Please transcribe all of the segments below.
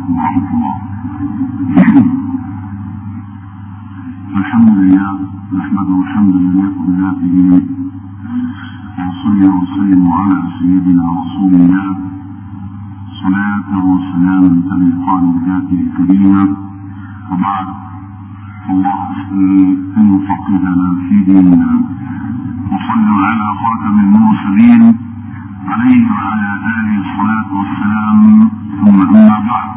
عليكم ورحمة الله. الحمد لله نحمده حمدا يليق بذاته وصلي وسلم على سيدنا رسول الله صلاة وسلاما تليقان بذاته الكريمة وبعد الله أسأل أن يفقهنا في ديننا وصلوا على خاتم المرسلين عليه وعلى آله الصلاة والسلام ثم أما بعد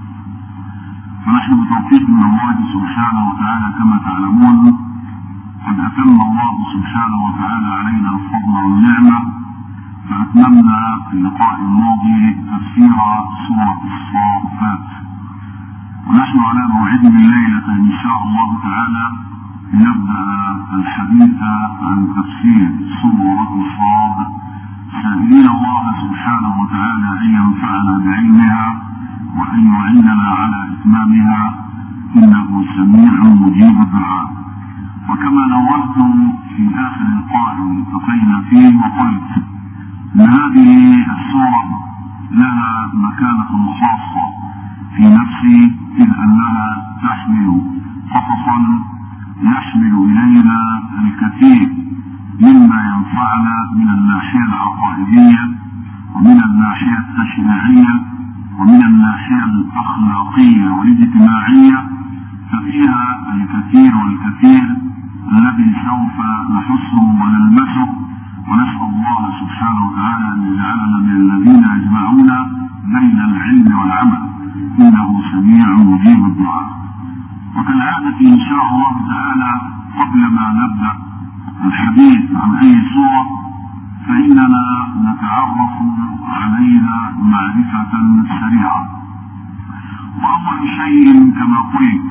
فنحن بتوفيق من الله سبحانه وتعالى كما تعلمون قد أتم الله سبحانه وتعالى علينا الفضل والنعمة فأتممنا في اللقاء الماضي تفسير سورة الصافات ونحن على موعد من ليلة إن شاء الله تعالى نبدأ الحديث عن تفسير سورة الصاد سائلين الله سبحانه وتعالى أن ينفعنا بعلمها وأن يعيننا على إتمامها إنه سميع مجيب الدعاء وكما نورت في آخر لقاء التقينا فيه وقلت أن هذه السورة لها مكانة خاصة في نفسي إذ أنها تحمل قصصا يحمل إلينا الكثير مما ينفعنا من الناحية العقائدية ومن الناحية التشريعية ومن الناحية الأخلاقية والاجتماعية ففيها الكثير والكثير الذي سوف نحسه ونلمسه ونسأل الله سبحانه وتعالى أن يجعلنا من الذين يجمعون بين العلم والعمل إنه سميع مجيب الدعاء وكالعادة إن شاء الله تعالى قبل ما نبدأ الحديث عن أي سورة فإننا نتعرف عليها معرفة سريعة وأول شيء كما قلت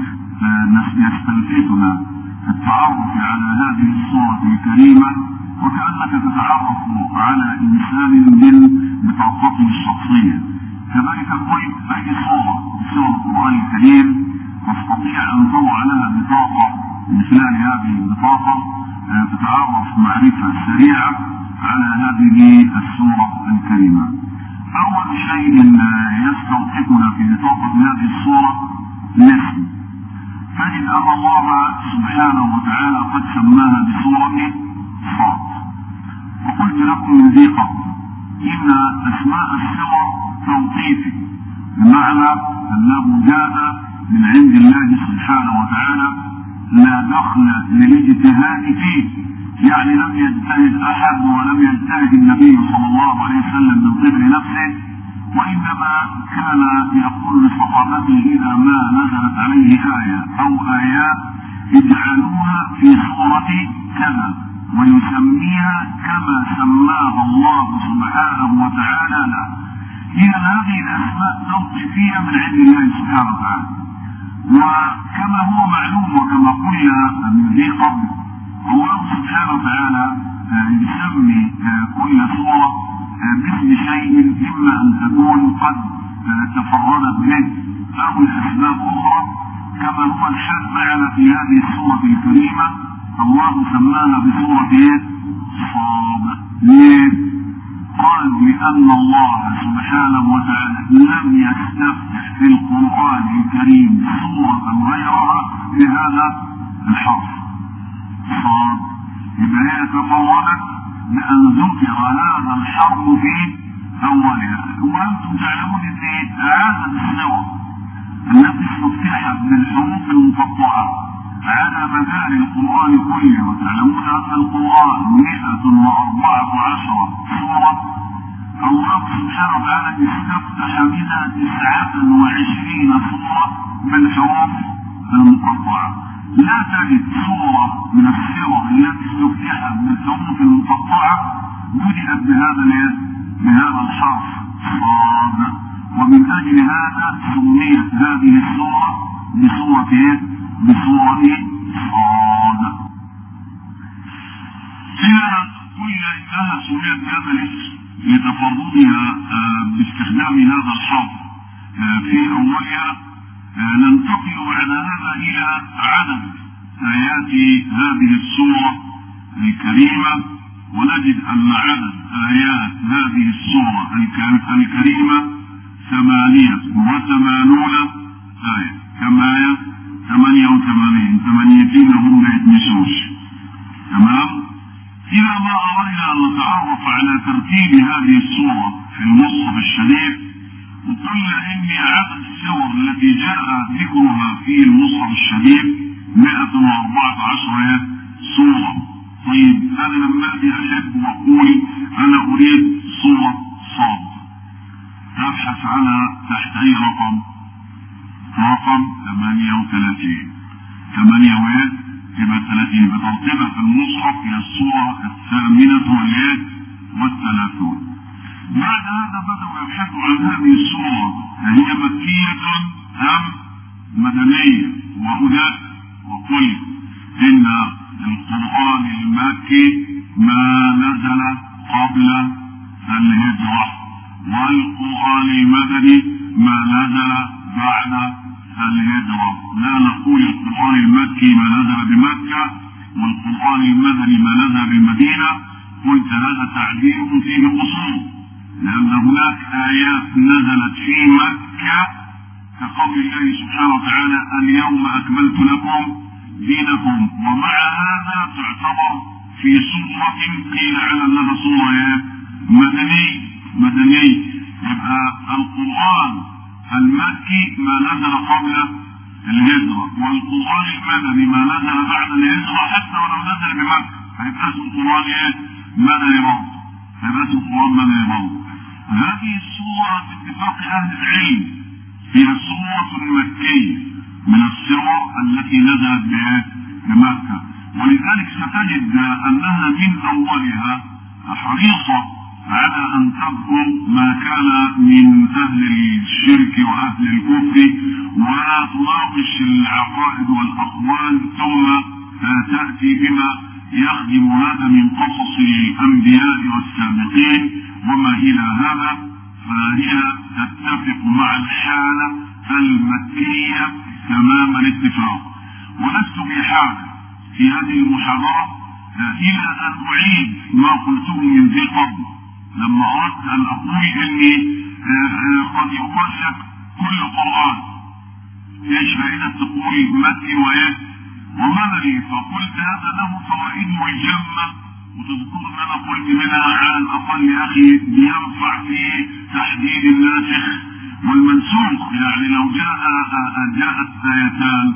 يستلفتنا التعرف على هذه السورة الكريمة وكأنك تتعرف على إنسان من بطاقته الشخصية كذلك قلت أي سورة سورة القرآن الكريم تستطيع أن توضع لها بطاقة من خلال هذه البطاقة تتعرف معرفة سريعة على هذه السورة الكريمة أول شيء يستوقفنا في بطاقة هذه السورة الاسم فإن أن الله سبحانه وتعالى قد سماها بسورة صاد وقلت لكم من ذي قبل إن أسماء السور توقيفي بمعنى أنه جاء من عند الله سبحانه وتعالى لا دخل للاجتهاد فيه يعني لم يجتهد احد ولم يجتهد النبي صلى الله عليه وسلم من قبل نفسه وانما كان يقول لصحابته اذا ما نزلت عليه ايه او ايات اجعلوها في صوره كذا ويسميها كما سماها الله سبحانه وتعالى له هي هذه الاسماء توقيفيه من عند الله سبحانه وتعالى وكما هو معلوم وكما قلنا من ذي قبل الله سبحانه وتعالى يسمي كل سورة باسم شيء إما أن تكون قد تفردت به أو لأسباب أخرى كما هو الحال معنا في هذه السورة الكريمة الله سماها بسورة صاد ليه؟ قالوا لأن الله سبحانه وتعالى لم يستفتح في القرآن الكريم سورة غيرها بهذا الحرف صاد يبقى هي تفردت بأن ذكر هذا الحرف في أولها وأنتم تعلمون أن عدد السور التي استفتحت بالحروف المقطعة على مدار القرآن كله وتعلمون أن القرآن 114 سورة الله سبحانه وتعالى استفتح منها 29 سورة بالحروف المقطعة لا تجد سورة من السور التي استفتحت بالحروف المقطعة بدأت بهذا بهذا الحرف صاد ومن أجل هذا سميت هذه السورة بسورة بسورة صاد فيها قلنا إنها سميت بهذا الاسم لتفردها باستخدام هذا الحرف في أولها ننتقل بعد هذا إلى عدد آيات هذه السورة الكريمة ونجد أن عدد آيات هذه السورة الكريمة ثمانية وثمانون آية كم آية؟ ثمانية وثمانين ثمانيتين هم ما يتنسوش تمام؟ إذا ما أردنا أن نتعرف على ترتيب هذه السورة في المصحف الشريف قلنا إن عدد السور التي جاء ذكرها في المصحف الشريف 114 سورة طيب أنا لما أجي أحب وأقول أنا أريد سورة صاد تبحث على تحت أي رقم؟ رقم 38 8 وإيه؟ يبقى 30 بترتيبها في المصحف هي السورة الثامنة والإيه؟ والثلاثون. بعد هذا بدأوا يبحثوا عن هذه السورة هي مكية أم مدنية وهناك وقل إن القرآن المكي ما نزل قبل الهجرة والقرآن المدني ما نزل بعد الهجرة لا نقول القرآن المكي ما نزل بمكة والقرآن المدني ما نزل بالمدينة قلت هذا تعبير فيه قصور لأن هناك آيات نزلت في مكة كقول الله سبحانه وتعالى اليوم أكملت لكم دينكم ومع هذا تعتبر في سورة قيل على أنها سورة مدني مدني يبقى القرآن المكي ما نزل قبل الهجرة والقرآن المدني ما نزل بعد الهجرة حتى ولو نزل بمكة هيبقى اسم القرآن ايه؟ مدني برضه هيبقى اسم القرآن مدني برضه هذه السورة باتفاق أهل العلم هي سورة مكية من السور التي نزلت بمكة ولذلك ستجد أنها من أولها حريصة على أن تذكر ما كان من أهل الشرك وأهل الكفر وتناقش العقائد والأقوال ثم تأتي بما يخدم هذا من قصص الأنبياء والسابقين وما إلى هذا فهي تتفق مع الحالة المكية تمام الاتفاق ولست بحاجة في هذه المحاضرة إلى أن أعيد ما قلته من ذي قبل لما أردت أن أقول إني قد يقال لك كل قرآن ايش فائدة تقول مكي وإيه ومدني فقلت هذا له فوائد مجمة وتذكر ان انا قلت منها على الاقل يا اخي بينفع في تحديد الناسخ والمنسوخ يعني لو جاء جاءت ايتان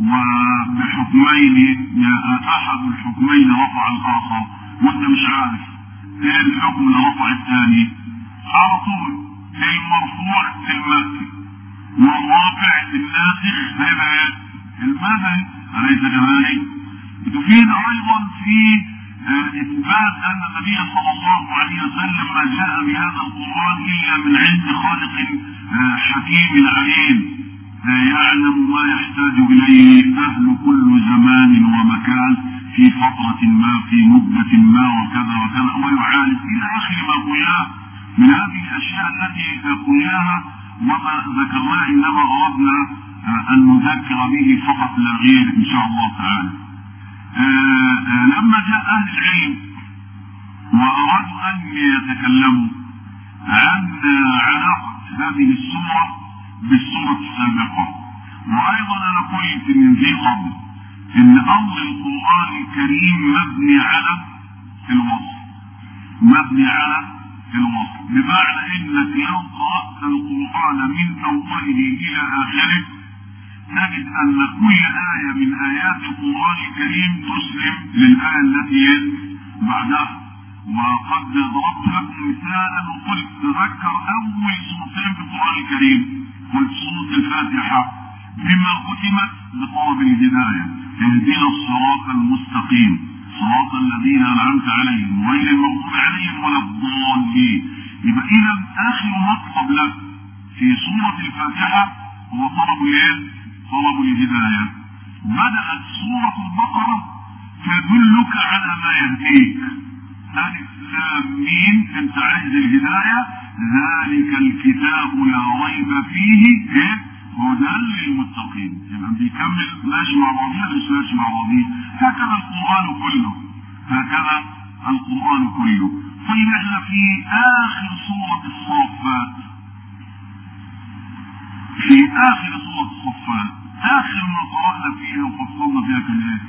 وبحكمين احد الحكمين رفع الاخر وانت مش عارف ايه الحكم اللي رفع الثاني على طول المرفوع المكي والرافع الناسخ هيبقى المدني أليس كذلك؟ تفيد أيضا في إثبات أن النبي صلى الله عليه وسلم ما جاء بهذا القرآن إلا من عند خالق حكيم عليم يعلم ما يحتاج إليه أهل كل زمان ومكان في فترة ما في مدة ما وكذا وكذا ويعالج إلى آخر ما قلناه من هذه الأشياء التي قلناها وما ذكرناه إنما أردنا أن نذكر به فقط لا غير إن شاء الله تعالى. لما جاء أهل العلم وأرادوا أن يتكلموا عن علاقة هذه السورة بالسورة السابقة وأيضا أنا قلت من ذي قبل إن أمر القرآن الكريم مبني على الوصف مبني على الوصف بمعنى إنك لو قرأت القرآن من أوله إلى آخره تجد أن كل آية من آيات القرآن الكريم تسلم للآية التي بعدها وقد ضربت لكم مثالا وقلت تذكر أول سورتين في القرآن الكريم قلت سورة الفاتحة بما ختمت بطلب الهداية اهدنا الصراط المستقيم صراط الذين أنعمت عليهم غير المغضوب عليهم ولا الضالين يبقى إذا آخر مطلب لك في سورة الفاتحة هو طلب الايه؟ طلب الهداية بدأت سورة البقرة تدلك على ما يهديك ألف لام ميم أنت عايز الهداية ذلك الكتاب لا ريب فيه إيه؟ هدى للمتقين يبقى بيكمل ماشي مع بعضيه مش ماشي مع بعضيه هكذا القرآن كله هكذا القرآن كله طيب احنا في آخر سورة الصافات في اخر سورة الصفات اخر ما قرأنا فيها وفصلنا فيها كان ايه؟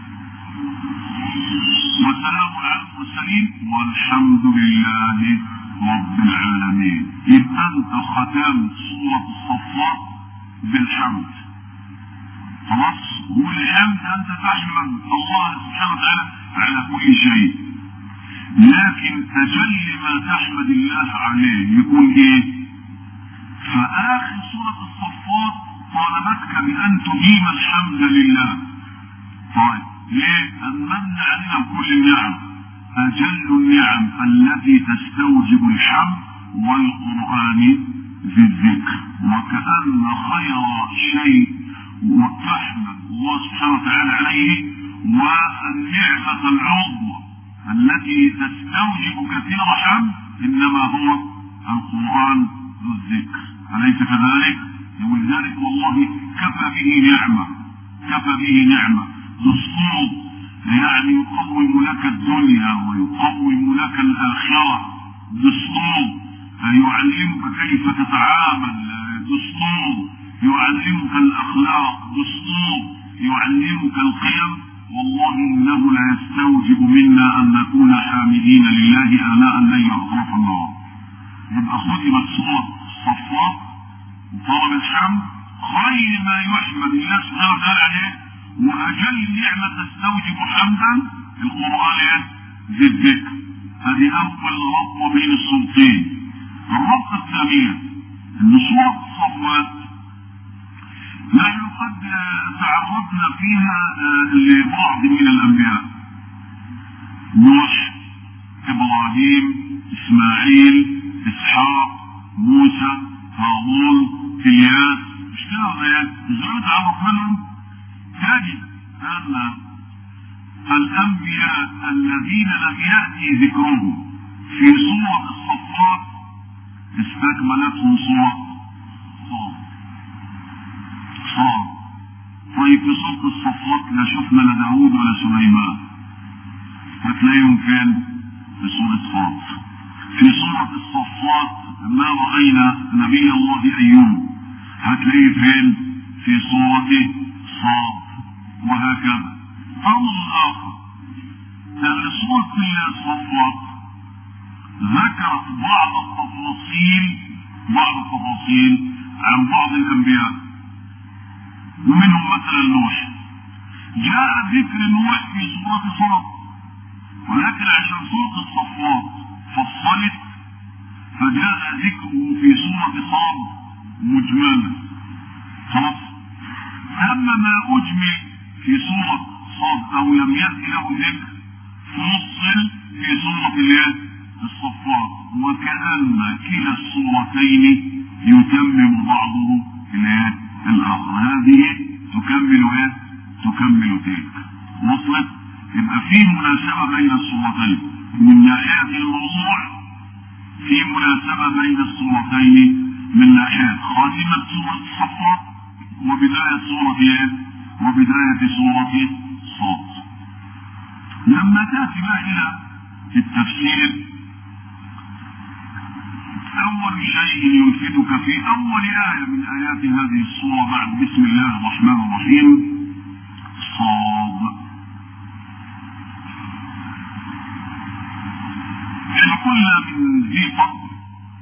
وسلام على المرسلين والحمد لله رب العالمين يبقى انت ختمت سورة الصفات بالحمد خلاص والحمد انت تحمد الله سبحانه وتعالى على كل شيء لكن تجلي ما تحمد الله عليه يكون ايه فاخر سورة الصفات طالبتك بان تديم الحمد لله طيب ليه ان من علينا كل النعم اجل النعم التي تستوجب الحمد والقرآن في الذكر وكأن خير شيء وتحمد الله سبحانه وتعالى عليه والنعمة العظمى التي تستوجب كثير حمد انما هو القرآن ذو الذكر أليس كذلك؟ ولذلك والله كفى به نعمة كفى به نعمة دستور يعني يقوم لك الدنيا ويقوم لك الآخرة دستور يعلمك كيف تتعامل دستور يعلمك الأخلاق دستور يعلمك القيم والله إنه لا يستوجب منا أن نكون حامدين لله آناء الليل وأطراف النهار يبقى ختمت سورة الصفات وطلب الحمد خير ما يحمد الله سبحانه وتعالى عليه وأجل نعمة تستوجب حمدا القرآن ذي الذكر هذه أول ربطة بين الصوتين الربطة الثانية أن سورة الصفوات نحن قد تعرضنا فيها لبعض من الأنبياء نوح إبراهيم إسماعيل إسحاق موسى هارون إلياس مش كده ولا إيه؟ تعرفنا لهم تجد أن الأنبياء الذين لم يأتي ذكرهم في سورة الصفات استكملتهم سورة صاد صاد طيب في سورة الصفات لا شفنا لا داوود ولا سليمان هتلاقيهم فين؟ في سورة صاد في سورة الصفات ما رأينا نبي الله أيوب هتلاقيه فين؟ في سورة صاد وهكذا أمر آخر أن سورة الصفات ذكرت بعض التفاصيل بعض التفاصيل عن بعض الأنبياء ومنهم مثلا نوح جاء ذكر نوح في سورة صاد ولكن عشان سورة الصفات فصلت فجاء ذكره في سورة صاد مجملا خلاص أما ما أجمل في سورة صاد أو لم يأتي له ذكر فصل في سورة الله الصفات وكأن كلا الصورتين يتمم بعضه الآخر هذه تكمل ايه؟ تكمل تلك وصلت يبقى في مناسبة بين الصورتين من ناحية الموضوع في مناسبة بين الصورتين من ناحية خاتمة سورة الصفات وبداية سورة ايه؟ وبداية سورة صاد لما تأتي بقى إلى التفسير أول شيء يلفتك في أول آية من آيات هذه السورة بعد بسم الله الرحمن الرحيم صاد احنا قلنا من ذي فضل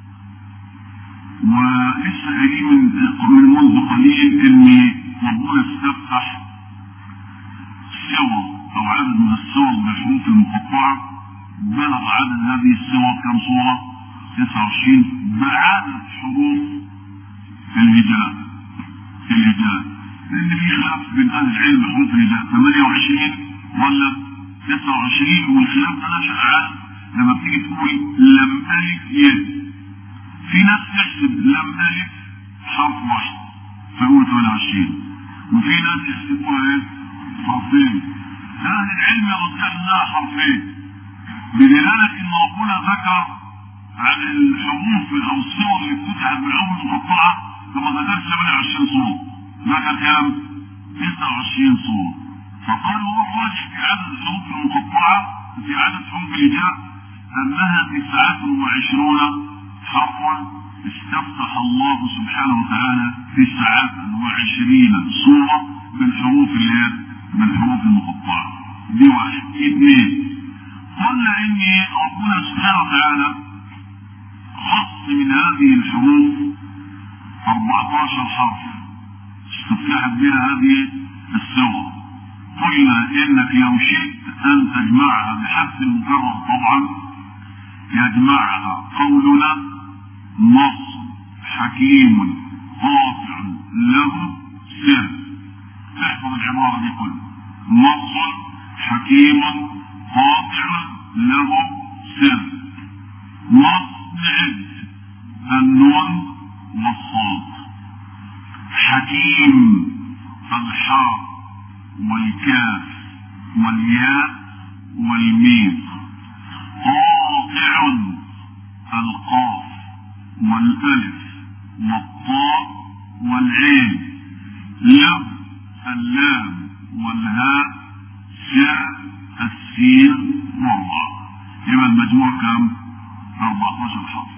ولسه قايلين من منذ قليل ان ربنا استفتح سور او عدد من السور بالحروف المقطعه بلغ عدد هذه السور كم سوره 29 بعدد حروف الهجاء الهجاء لان في خلاف بين اهل العلم حروف الهجاء 28 ولا 29 والخلاف ده نشأ عن لما بتيجي تقول لم الف يد في ناس تحسب لم الف حرف واحد فيقول 28 وفي ناس يحسبوها ايه حرفين اهل العلم يرجح انها حرفين بدلالة ان ربنا ذكر عن الحروف او الصور اللي بتتعب بالحروف المقطعة فما ذكرش 28 صورة ذكر كام؟ 29 صورة فقالوا هو الراجح في عدد الحروف المقطعة في عدد حروف الهجاء انها 29 حرفا استفتح الله سبحانه وتعالى تسعة وعشرين سورة بالحروف اللي هي بالحروف المقطعة دي واحد اثنين قلنا ان ربنا سبحانه وتعالى خص من هذه الحروف 14 حرف استفتحت بها هذه السور قلنا انك لو شئت ان تجمعها بحذف المكرر طبعا يجمعها قولنا نص حكيم قاطع له سر احفظ العبارة دي كلها نص حكيم قاطع له سر نص نعد النون والصاد حكيم الحاء والكاف والياء والميم قاطع القاف والالف والطاء والعين لم اللام والهاء شاء السين والراء يبقى المجموع كم 14 حرف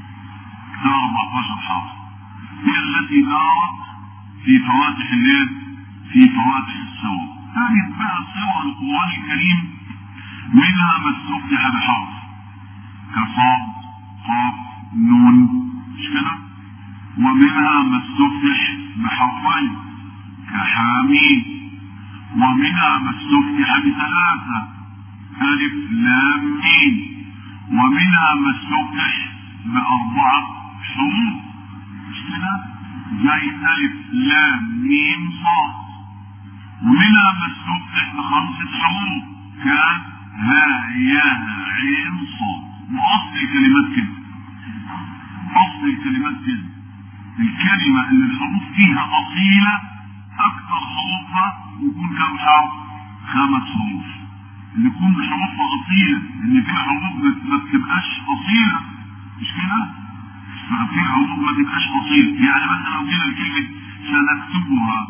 14 حرف هي التي دارت في فواتح الليل في فواتح السور هذه بقى سور القرآن الكريم منها ما استفتح بحرف كصاد قاف نون مش كده ومنها ما استفتح بحرفين كحامين ومنها ما استفتح بثلاثة ألف لام ميم ومنها ما استفتح بأربعة حروف مش كده زي ألف لام ميم صاد ومنها ما استفتح بخمسة حروف كان ها يا عين صاد وأصل الكلمات كده أصل الكلمات كده الكلمة اللي الحروف فيها أصيلة أكثر حروفها يكون كم حرف؟ خمس حروف اللي يكون حروفها أصيلة إن في حروف ما بتبقاش أصيلة مش كده؟ ففي حروف ما تبقاش أصيلة يعني مثلا لو جينا الكلمة سنكتبها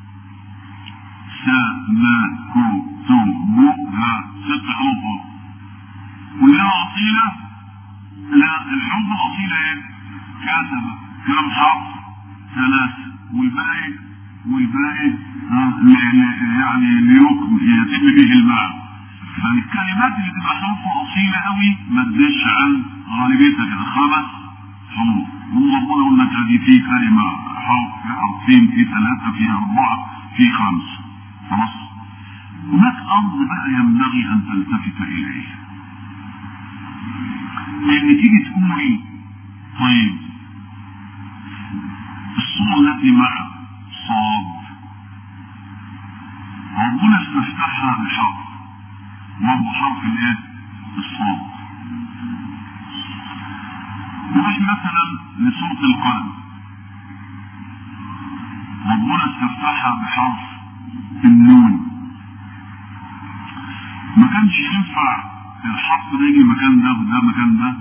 سنكتبها ست حروف كلها أصيلة لا الحروف الأصيلة ايه؟ كتب كم حرف؟ ثلاثة والباقي والباقي آه يعني ليكم يتم به المعنى فالكلمات اللي تبقى حروفها أصيلة قوي ما تزيدش عن غالبيتها كده خمس حروف وربنا يقول لك هذه في كلمة حرف في حرفين في ثلاثة في أربعة في خمسة خلاص هناك أمر بقى ينبغي أن تلتفت إليه ان تيجي تقولي طيب الصورة التي مع صاد ربنا استفتحها بحرف وهو حرف الايه؟ الصاد نروح مثلا لسورة القلم ربنا استفتحها بحرف النون ما كانش ينفع الحرف ده يجي مكان ده وده مكان ده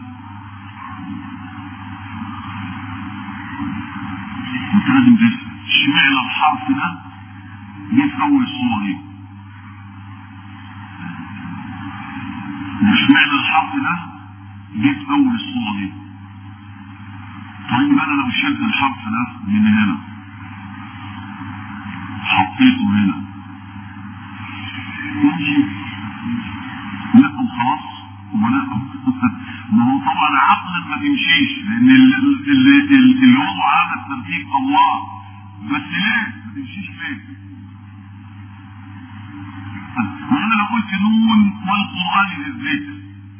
انت لازم تسأل اشمعنى الحرف ده جه في اول الصورة دي واشمعنى الحرف ده جه في اول الصورة دي طيب انا لو شلت الحرف ده من هنا حطيته هنا يمشي لا خلاص ولا ما هو طبعا عقلا ما بيمشيش لان اللي, اللي وضع هذا الترتيب الله بس ليه ما بيمشيش ليه وانا لو قلت نون والقران للذكر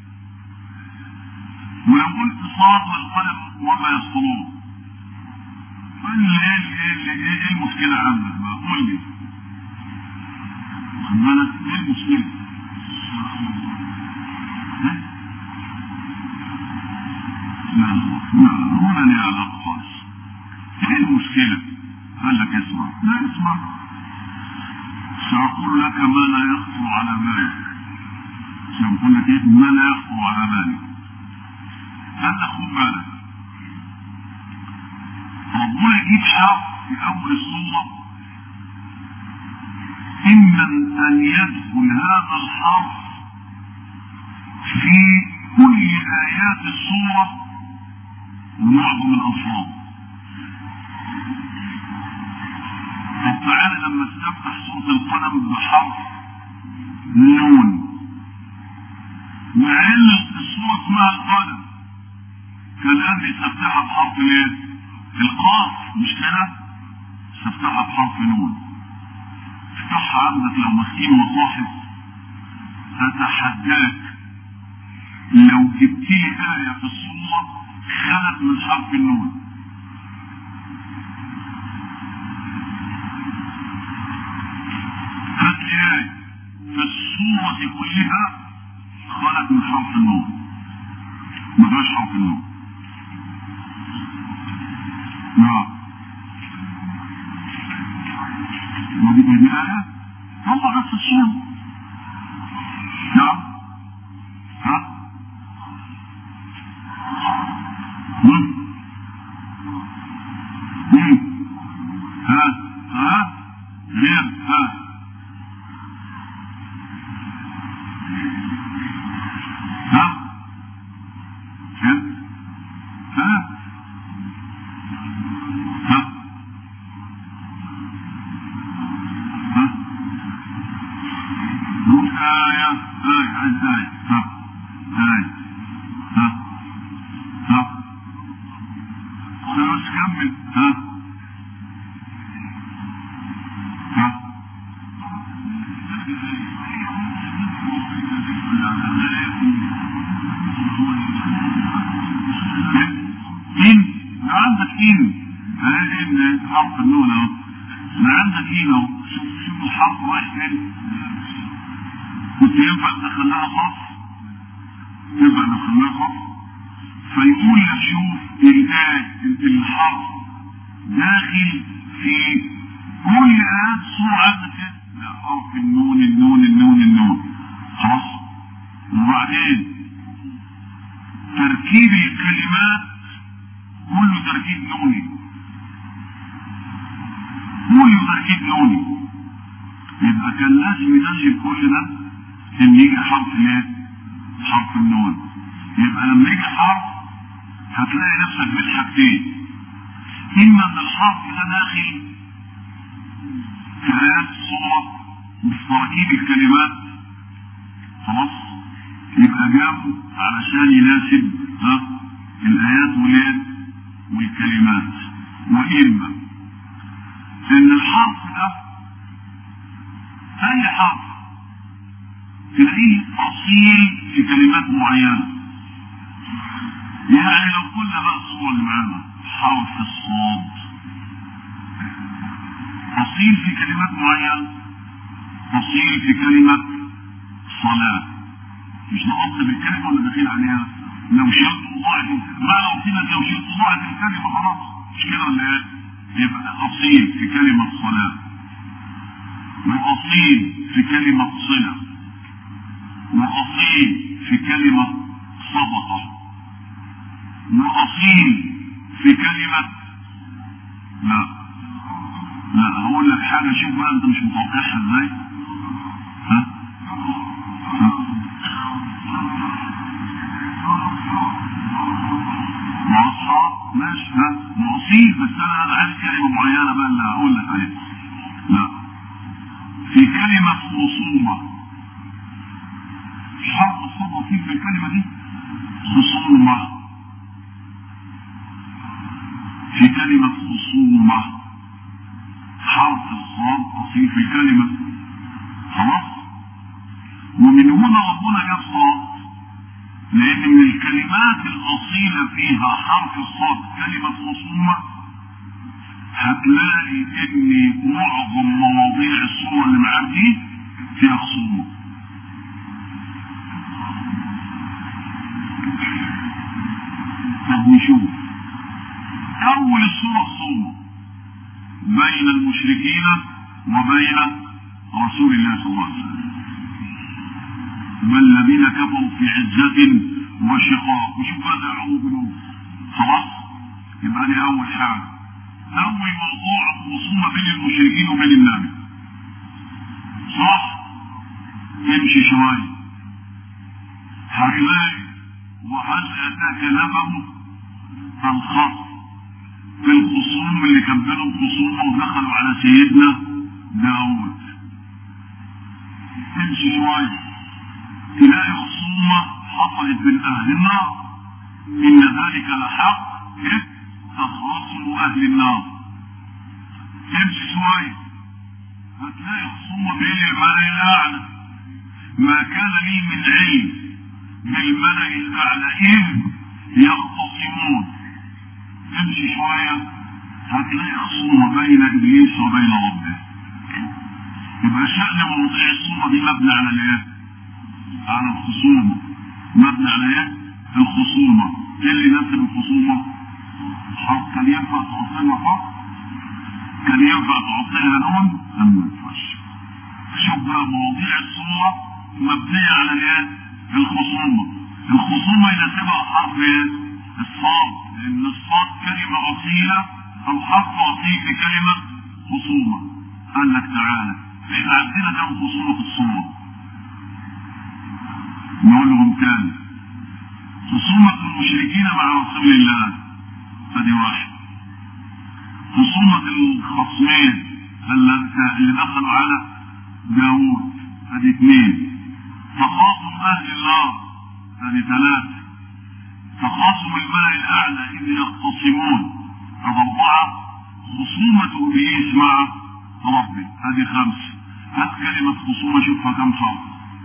ولو قلت صاد والقلم وما يسطرون قل لي ايه ايه المشكله عندك بقى قول لي خد بالك ايه المشكله لا لا هنا لي علاقة خالص ايه المشكلة؟ قال لك اسمع لا اسمع سأقول لك ما لا يخطر على بالك سأقول لك ايه ما لا يخطر على بالك هذا خد بالك ربنا يجيب حرف في أول الصورة إما أن يدخل هذا الحرف في كل آيات السورة ومعظم الألفاظ طب تعالى لما تفتح سورة القلم بحرف نون مع ان السورة اسمها القلم كان قبل تفتحها بحرف ايه؟ القاف مش كده؟ تفتحها بحرف نون افتحها عندك لو مسكين مصاحف اتحداك لو جبت لي آية في السورة خلت من حرف النون هات لي آية في السورة كلها خلت من حرف النون ما فيهاش حرف النون نعم ما دي دي آية طلع بس السورة نعم ها مم. مم. ها ها غير ها ها كده ها ها ها نقول آية آية عايز آية ها آية ها ها خلاص كمل ها ها إن ما عندك إن هذه إن حرف النون أهو ما عندك إن أهو شوف شوف الحرف رايح فين كنت ينفع تدخلها خط ينفع تدخلها خط فيقول لك شوف الآية الحرف داخل في كل آيات صورة عندك كده لا حرف النون النون النون النون خلاص وبعدين تركيب الكلمات كله تركيب نوني كله تركيب نوني يبقى كان لازم ينزل كل ده ان يجي حرف ايه؟ حرف النون يبقى لما يجي حرف هتلاقي نفسك بين حاجتين اما ان الحرف ده داخل في ايات الصورة مش تركيب الكلمات خلاص يبقى جاب علشان يناسب ها الايات والايه والكلمات واما ان الحرف ده اي حرف تلاقيه اصيل في كلمات معينه يعني لو قلنا بقى الصورة اللي معانا حرف الصاد أصيل في كلمات معينة أصيل في كلمة صلاة مش ده أصل بالكلمة ولا داخل عليها لو شلت ضاعت ما لو قلت لو شلت ضاعت الكلمة خلاص مش كده ولا ايه؟ يبقى أصيل في كلمة صلاة وأصيل في كلمة صلة وأصيل في كلمة صدقة وأصيل في كلمة لا لا هقول لك حاجة شوف بقى أنت مش متوقعها إزاي ها ها وأصحاب ماشي ها وأصيل بس أنا أنا عايز كلمة معينة بقى اللي هقول لك عليها لا في كلمة خصومة حرف الصوت أصيل في الكلمة دي خصومة في كلمة خصومة حرف الصاد أصيل في الكلمة خلاص ومن هنا ربنا جاب صاد لأن من الكلمات الأصيلة فيها حرف الصاد كلمة خصومة هتلاقي إن معظم مواضيع الصورة اللي معاك دي فيها خصومة طب نشوف أول السورة الصوم بين المشركين وبين رسول الله صلى الله عليه وسلم والذين كفروا في عزة وشقاق وشوف هذا أعوذ بالله خلاص يبقى دي أول حاجة أول موضوع الخصومة بين المشركين وبين النبي صح امشي شوية هتلاقي وهل أتاك نبأ الخصم في الخصوم اللي كان بينهم خصومة ودخلوا على سيدنا داود تمشي شوية تلاقي خصومة حصلت بين أهل النار إن ذلك لحق إذ تخاصم أهل النار تمشي شوية هتلاقي خصومة بين الملأ الأعلى ما كان لي من علم بالملأ الأعلى إذ يختصمون تمشي شوية هتلاقي خصومة بين إبليس وبين ربه يبقى شأن مواضيع الصورة دي مبني على الايه؟ على الخصومة مبني على ايه؟ الخصومة ايه اللي نسب الخصومة؟ حق كان ينفع تحط لها حق؟ كان ينفع تحط لها نون؟ لم ينفعش شوف بقى مواضيع الصورة مبنية على ايه؟ الخصومة الخصومة يناسبها حرف ايه؟ الصاد لأن الصاد كلمة أصيلة أو حرف أصيل في كلمة خصومة قال لك تعالى احنا عندنا كم خصومة في الصورة نقول لهم كام خصومة المشركين مع رسول الله ادي واحد خصومة الخصمين اللي دخلوا على داوود ادي اثنين تخاصم اهل النار ادي ثلاثة تخاصم الملأ الاعلى اذ يختصمون ادي اربعة خصومة ابليس مع ربي هذه خمسة هات كلمة خصومة شوفها كم حرف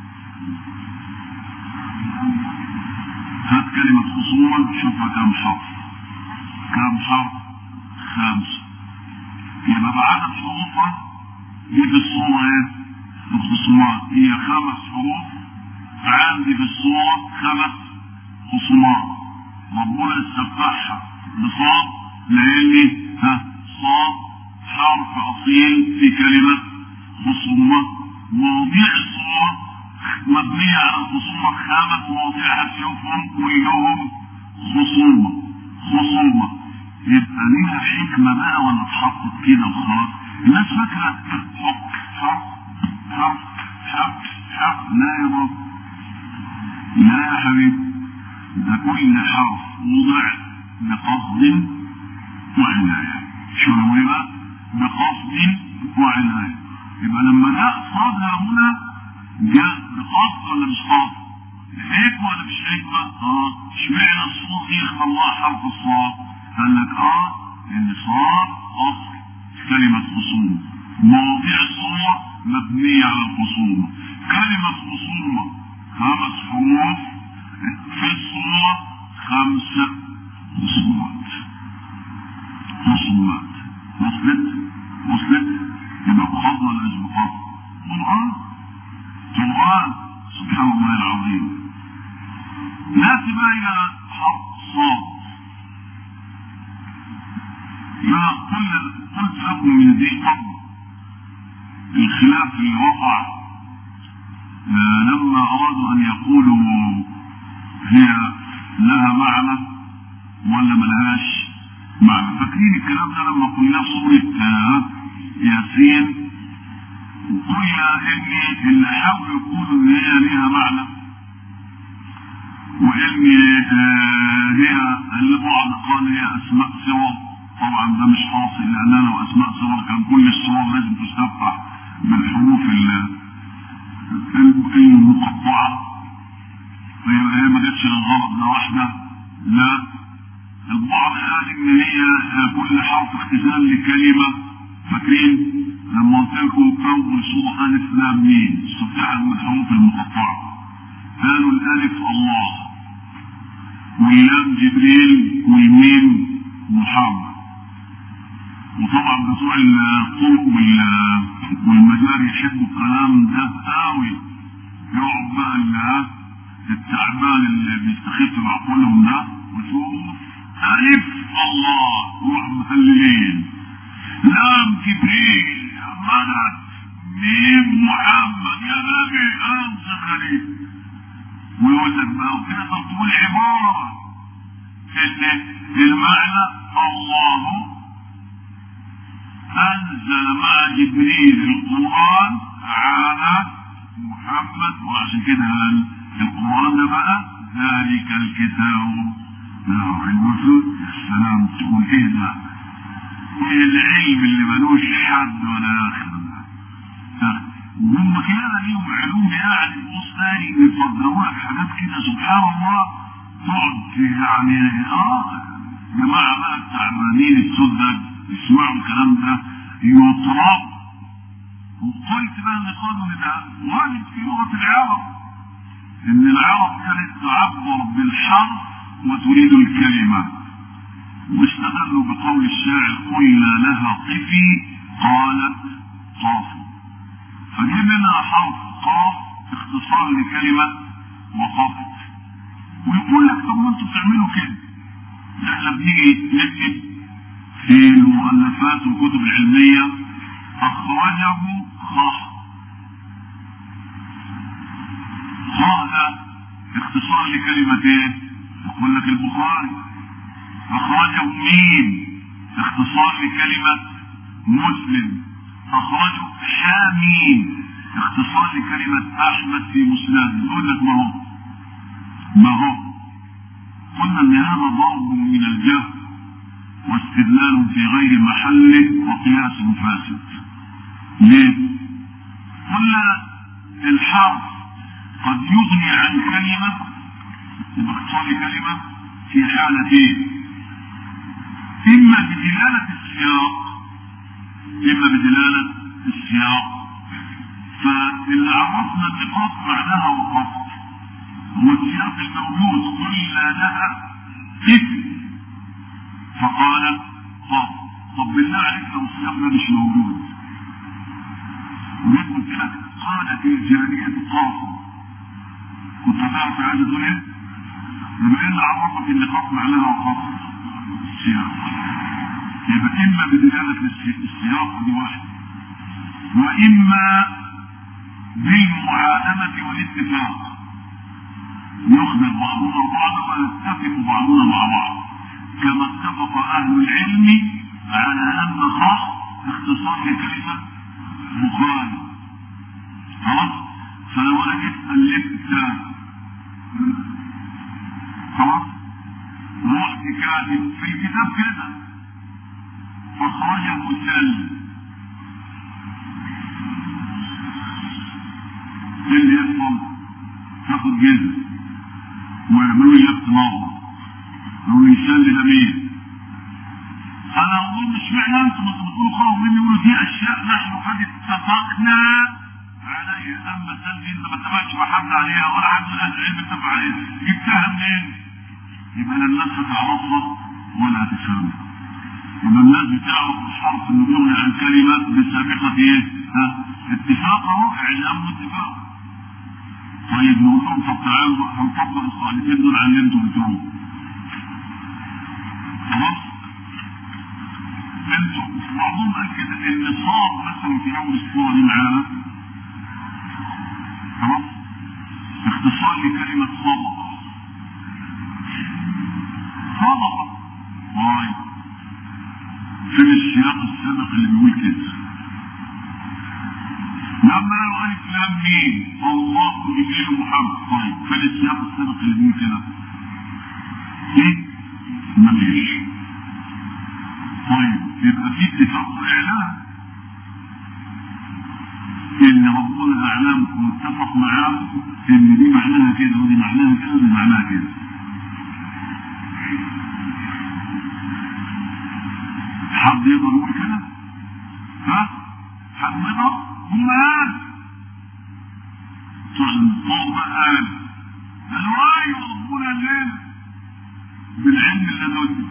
هات كلمة خصومة شوفها كم حرف كم حرف خمسة يبقى بعدد حروفها دي في الصورة ايه الخصومات هي خمس حروف عندي في الصورة خمس خصومات ربنا استفتحها بصاد لاني ها صاد حرف اصيل في كلمة خصومة مواضيع الصورة مبنية على الخصومة خمس مواضيع هتشوفهم كلهم خصومة خصومة يبقى ليها حكمة بقى ولا اتحطت كده وخلاص الناس فاكرة حق حق حق حق حق لا يا بابا لا يا حبيبي ده كل حرف وضع بقصد وعناية شو هو بقى بقصد وعناية يبقى لما جاء صادها هنا جاء بقصد ولا مش قصد حكمة ولا مش حكمة اه اشمعنى الصوت دي الله حرف الصاد قال لك اه ان صاد اصل كلمة خصومة مواضيع الصورة مبنية على الخصومة كلمة خصومة خمس حروف في الصورة خمسة خصومات خصومات وصلت وصلت يبقى بخاف ولا مش بخاف قرآن قرآن سبحان الله العظيم ناتي بقى إلى حرف صاد ما كل قلت لكم من ذي قبل الخلاف اللي وقع آه لما أرادوا أن يقولوا هي لها معنى ولا ملهاش معنى فاكرين الكلام ده لما قلنا سورة آه ياسين قلنا ان اللي حاولوا يقولوا ان هي ليها معنى وان آه هي البعض قال هي اسماء سور طبعا ده مش حاصل لان لو اسماء سور كان كل الصور لازم تستفتح بالحروف المقطعه ويبقى هي ما جاتش للغرض ده واحده لا البعض قال ان هي كل حرف اختزال لكلمه فاكرين لما قلت لكم اول صوره الف لام ميم استفتحت من الحروف المقطعه قالوا الالف الله واللام جبريل والميم محمد وطبعا بتوع الطرق والمجاري يحبوا الكلام ده قوي يقعد بقى التعبان اللي بيستخف بعقولهم ده وشوف ألف الله روح مهللين لام جبريل مدد ميم محمد يا نبي أنت خليل ويقول لك بقى وكده تقول عبارة ان المعنى الله انزل مع جبريل القرآن على محمد وعشان كده قال القرآن ده بقى ذلك الكتاب لا المفروض السلام تقول ايه ده ايه العلم اللي ملوش حد ولا اخر ده هم كده ليهم علوم يعني بص تاني بيفضلوا لك حاجات كده سبحان الله تقعد يعني اه جماعه بقى التعبانين السذج يسمعوا الكلام ده يطربوا وقلت بقى ان قالوا ده واجب في لغه العرب ان العرب كانت تعبر بالحرف وتريد الكلمه واستدلوا بقول الشاعر قلنا لها قفي قالت قاف فجه منها حرف قاف اختصار لكلمه وقفت ويقول لك طب ما انتوا بتعملوا كده احنا بنيجي نكتب في المؤلفات والكتب العلميه اخرجه خاء خاء ده اختصار لكلمة ايه؟ يقول لك البخاري اخرجه مين؟ اختصار لكلمة مسلم اخرجه حامين اختصار لكلمة احمد في مسند يقول لك ما هو ما هو قلنا ان هذا ضرب من الجهل واستدلال في غير محله وقياس فاسد ليه؟ قلنا الحرف قد يغني عن كلمة باختصار كلمة في حالتين إما بدلالة السياق إما بدلالة السياق فاللي عرفنا النقاط معناها وقفت هو السياق الموجود قلنا لها اسم فقال قاف طب بالله عليك لو السياق ده مش موجود وجيت قلت لك قالت الجارية قاف كنت هتعرف عايز تقول ايه؟ يبقى ايه اللي عرفك ان قاف معناها وقاف؟ السياق يبقى اما بدلالة السياق دي واحد واما بالمعالمة والاتفاق يخبر بعضنا بعضا ويتفق بعضنا مع بعض كما اتفق اهل العلم على ان خاء اختصار لكلمه بخاري خلاص فلو انا جيت الفت خلاص رحت كاتب في الكتاب كده فخرج مسلم ايه اللي يحصل؟ تاخد جزء ويعملوا لي اختبار يقولوا يسلي ده مين؟ انا اقول مش معنى انتم انتم بتقولوا خلاص مين يقولوا دي اشياء نحن قد اتفقنا عليها اما سلبي انت ما اتفقتش مع حد عليها ولا حد من اهل العلم اتفق عليها جبتها منين؟ يبقى لا الناس هتعرفها ولا هتفهمها يبقى الناس بتعرف الحرف انه بيغني عن كلمه بسابقه ايه؟ ها؟ اتفاق اهو اعلام واتفاق طيب نقول لهم طب تعالوا هنطبق القاعدتين دول على اللي انتم بتقولوه خلاص انتم بعضهم قال كده ان صاد مثلا في اول الصوره دي معانا خلاص اختصار لكلمه صبر صبر طيب فين السياق السابق اللي بيقول كده لما قالوا الف لام مين الله جبريل محمد طيب فين السياق السابق اللي بيقول كده ايه مفيش طيب يبقى في اتفاق واعلان ان ربنا اعلامكم اتفق معاه ان دي معناها كده ودي معناها كده ودي معناها كده حد يقدر يقول كده؟ ها؟ حد يقدر؟ هم قال فوق قال قالوا ايوه ربنا لنا بالعلم اللدني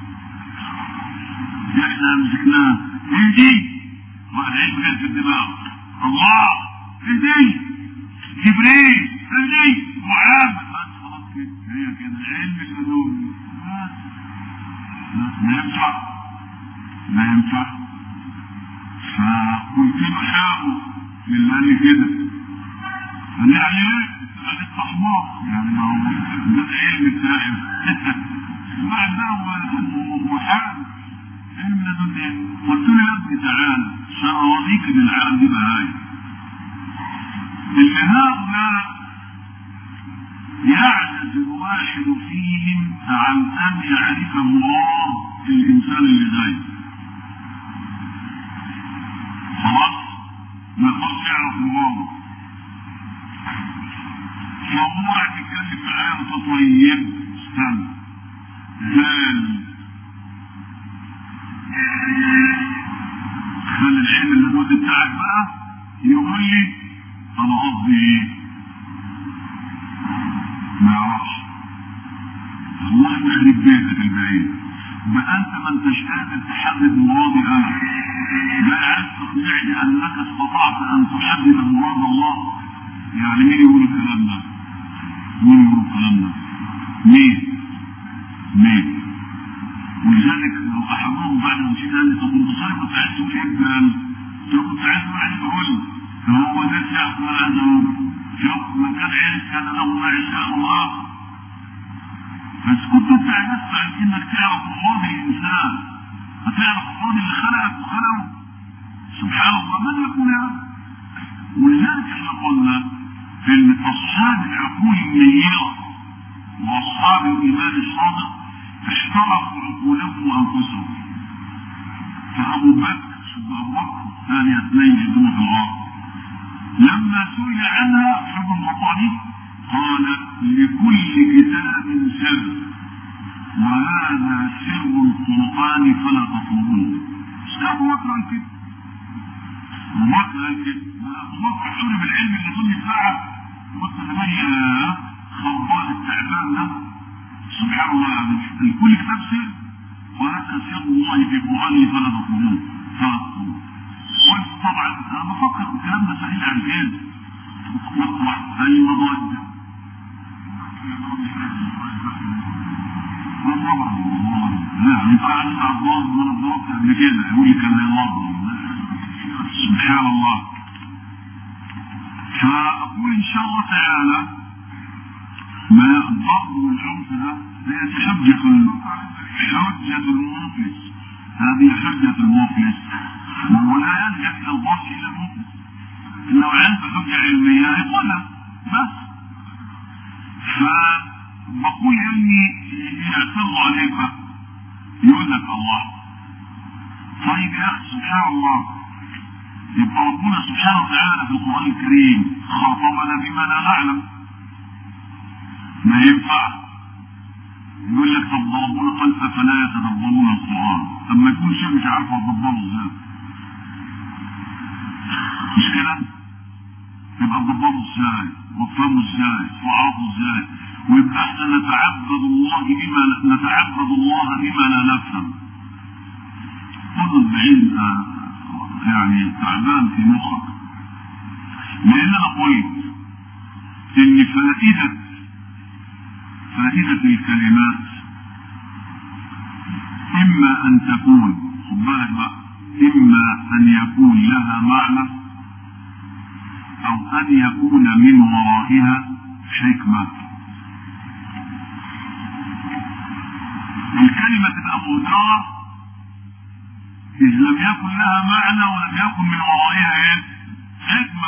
احنا مسكناه ايه دي؟ واحد علم كان في الدماغ الله ايه دي؟ جبريل ايه دي؟ محمد بس خلاص كده هي كده العلم اللدني بس ما ينفع ما ينفع فقلت له حاول من قال لي كده قال لي يعني ايه؟ قال لي التحمار يعني ما هو ده العلم بتاعي بعد ده هو حال علم لدن ايه؟ قلت له يا ابني تعالى عشان اوريك ان العالم دي بهايم اللي هؤلاء يعجز الواحد فيهم عن ان يعرف ما يقدرش يعرف مراده فهو قاعد يتكلم معايا وتطيب استنى زال خلي العلم اللدود بتاعك بقى يقول لي انا قصدي ايه ما يعرفش الله يخرب بيتك البعيد بقى انت ما انتش قادر تحدد مرادي انا لا عايز تقنعني انك استطعت ان تحدد مراد الله يعني مين يقول الكلام ده مين يقول الكلام ده مين مين ولذلك لو احدهم بعد ما مشيت قال لي طب انت صاير كنت عايز تقول ايه بقى طب كنت عايز تقول عليه بقول فهو ده الشخص اللي انا عايز اقوله شوف من كان عايز كان له ما يشاء الله بس كنت انت عجزت عن انك تعرف مراد الانسان هتعرف مراد اللي خلقك وخلقه سبحان الله من يكون يعرف ولذلك احنا قلنا ان اصحاب العقول النيره واصحاب الايمان الصادق احترقوا عقولهم وانفسهم فابو بكر ابو بكر ثاني اثنين يدون في الغار لما سئل عنها حب المطالب قال لكل كتاب سر وهذا سر القران فلا تطلبوه ابو بكر كده ابو بكر كده ابو بكر حلم العلم اللي كل ساعه قلت لمن خربان التعبان ده سبحان الله يعني الكل كتاب سر وهذا سر الله في قرآنه فلا تطلبوه فلا تطلبوه قلت طبعا انا بفكر في الكلام ده سهل عن كده مطرح اي مضاد لا انت عارف عباس ما انا ضربت قبل كده يقول لي كان هيضرب سبحان الله فاقول ان شاء الله تعالى ما الضرب والعنف ده هي حجة حجة المفلس هذه حجة المفلس ولا يلجأ إلى الضرب إلى المفلس لو عرف حجة علمية يقولها بس فبقول اني يعترض عليك بقى يقول لك الله طيب يا اخي سبحان الله يبقى ربنا سبحانه وتعالى في القرآن الكريم خاطبنا بما لا نعلم ما ينفع يقول لك طب ربنا قال افلا يتدبرون القران اما يكون شيء مش عارف اتدبره ازاي مش كده يبقى اتدبره ازاي وافهمه ازاي واعرفه ازاي ويبقى احنا نتعبد الله بما نتعبد الله بما لا نفهم كل البعيد يعني تعبان في مخك لان انا قلت ان فائده فائدة الكلمات إما أن تكون خد بالك بقى إما أن يكون لها معنى أو أن يكون من ورائها حكمة الكلمة تبقى مهدرة إذ لم يكن لها معنى ولم يكن من ورائها إيه؟ حكمة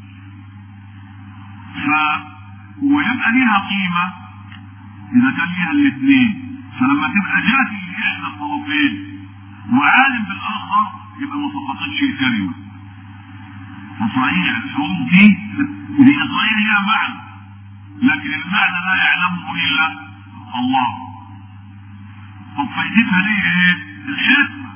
ف ويبقى ليها قيمة إذا كان ليها الاثنين فلما تبقى جاهل لإحدى الطرفين وعالم بالآخر يبقى ما سقطتش الكلمة فصحيح الحروف دي هي صحيح ليها معنى لكن المعنى لا يعلمه إلا الله طب فايدتها ليه ايه؟ الحكمة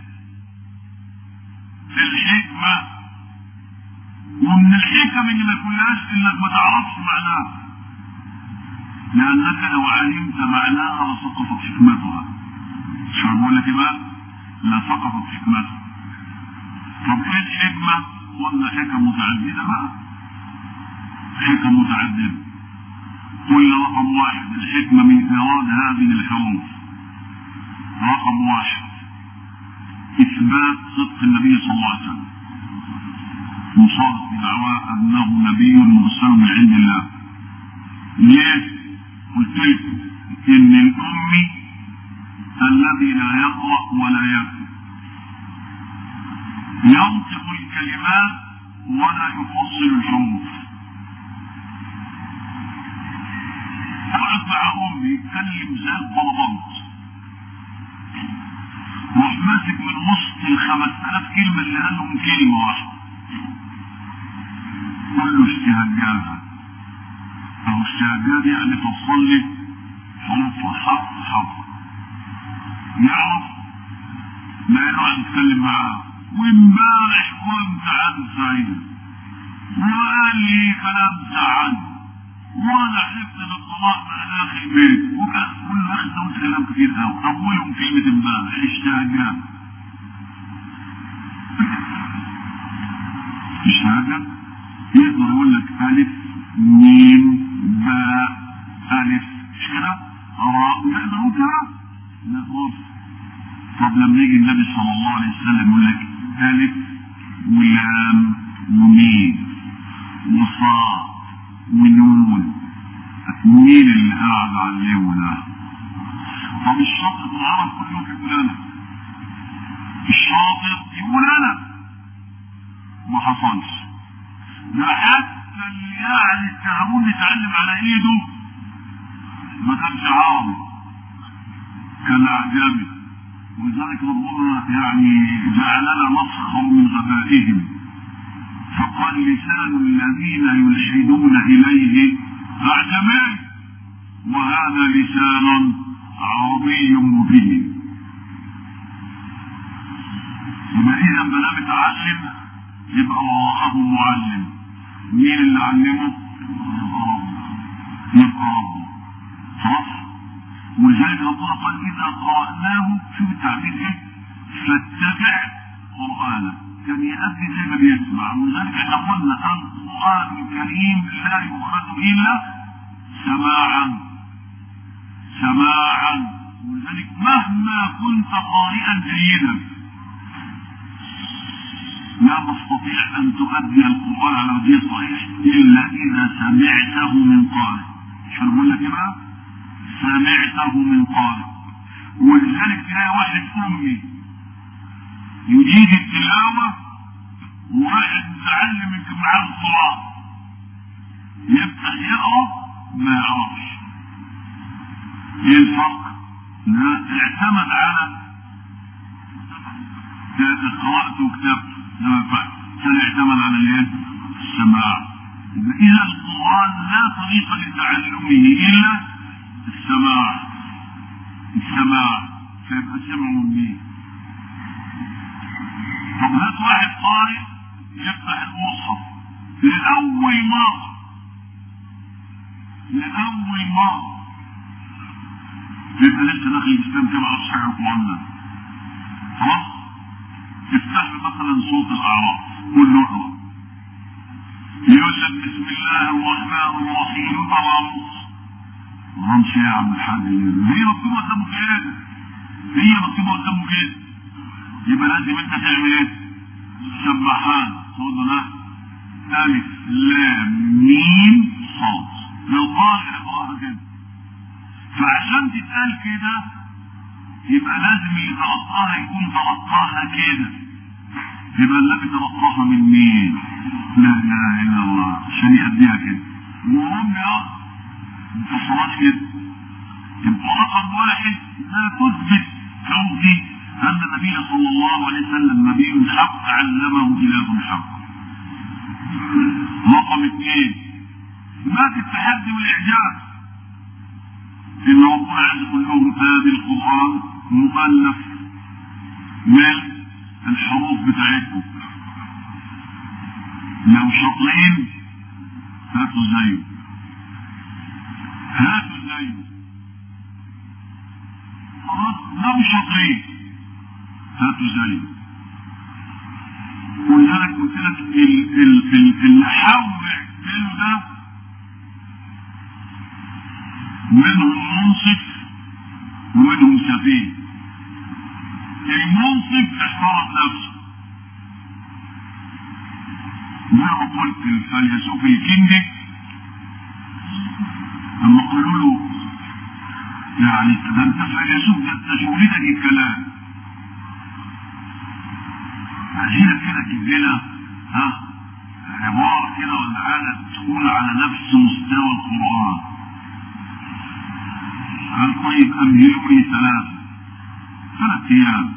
الحكمة ومن الحكم ان ما يكونهاش انك ما تعرفش معناها لانك لو علمت معناها لسقطت حكمتها شو بقول لك بقى لا سقطت حكمتها طب ايه الحكمة قلنا حكم متعددة بقى حكم متعددة قلنا رقم واحد الحكمة من إيراد هذه الحروف رقم واحد إثبات صدق النبي صلى الله عليه وسلم مصادق بدعواه أنه نبي مرسل من عند الله ليه؟ قلت لكم إن الأمي الذي لا يقرأ ولا يكتب ينطق الكلمات ولا يفصل الحروف قعد مع أمي يتكلم زي البلبنط راح ماسك من وسط الخمس آلاف كلمة اللي قالهم كلمة واحدة يهجاها أو الشهجان يعني تصلي حروف حق حق يعرف لأنه هنتكلم معاه وامبارح كنت عن سعيد وقال لي كلام زعل وانا حفظ الطلاق مع داخل البيت وكان كل اخ ده كلام كتير قوي اولهم كلمه امبارح اشتهجان الشهادة يقدر يقول لك ألف ميم باء ألف مش كده؟ راء يقدر يقول كده؟ لا خالص طب لما يجي النبي صلى الله عليه وسلم يقول لك ألف ولام وميم وصاد ونون مين اللي قاعد علمه ده؟ طب الشاطر في العرب كله يقول أنا الشاطر يقول أنا ما حصلش ده حتى اللي يعني التعاون يتعلم على ايده ما كانش عربي كان اعجمي ولذلك ربنا يعني جعلنا نسخر من غبائهم فقال لسان الذين يلحدون اليه اعجمي وهذا لسان عربي مبين يبقى اذا ما دام اتعلم يبقى وراءه معلم مين اللي علمه يبقى ربه يبقى ربه صح ولذلك ربنا قال اذا قرأناه شوف التعبير ايه فاتبع قرآنه كان يأدي زي ما بيسمع ولذلك احنا قلنا القرآن الكريم لا يؤخذ الا سماعا سماعا ولذلك مهما كنت قارئا جيدا لا تستطيع ان تؤدي القرآن على وجه صحيح الا اذا سمعته من قارئ شو بقول لك بقى سمعته من قارئ ولذلك تلاقي واحد امي يجيد التلاوة وواحد متعلم يمكن معاه القرآن يفتح يقرا ما يعرفش ايه الفرق؟ لا اعتمد على قرأت وكتبت كان يعتمد على الايه؟ السماع اذا القرآن لا طريق لتعلمه الا السماع السماع فيبقى سمع مني طب هات واحد قارئ يفتح المصحف لأول مرة لأول مرة يبقى لسه داخل الإسلام كما عرفش حاجة القرآن ده خلاص افتح له مثلا صوت الأعراف قول له اقرأ يقول لك بسم الله الرحمن الرحيم الرمز الرمز يا عم الحاج هي مكتوبة قدامه كده هي مكتوبة قدامه كده يبقى لازم انت تعمل ايه؟ سبحان تقول له لا ألف لام ميم صاد للقارئ يقراها كده فعشان تتقال كده يبقى لازم اللي تلقاها يكون تلقاها كده يبقى النبي تلقاها من مين؟ لا اله الا الله عشان يأديها كده وهم يا مفصلات كده يبقى رقم واحد لا تثبت توحيد أن النبي صلى الله عليه وسلم نبي حق علمه إله حق. رقم اثنين مات التحدي والإعجاز. إن ربنا عز كلهم هذا القرآن مؤلف من الحروف بتاعتكم. لو شاطرين هاتوا زيه. هاتوا زيه. خلاص لو شاطرين هاتوا زيه ولذلك قلت لك اللي حاول يعمله ده منهم منصف ومنهم سفيه المنصف احترم نفسه زي ما قلت الفيلسوف الكندي لما قالوا له يعني ده انت فيلسوف ده انت شغلتك الكلام عايزينك كده تجيب لنا ها عبارة كده ولا حاجة تكون على نفس مستوى القرآن قال طيب أمهلوني ثلاثة ثلاث أيام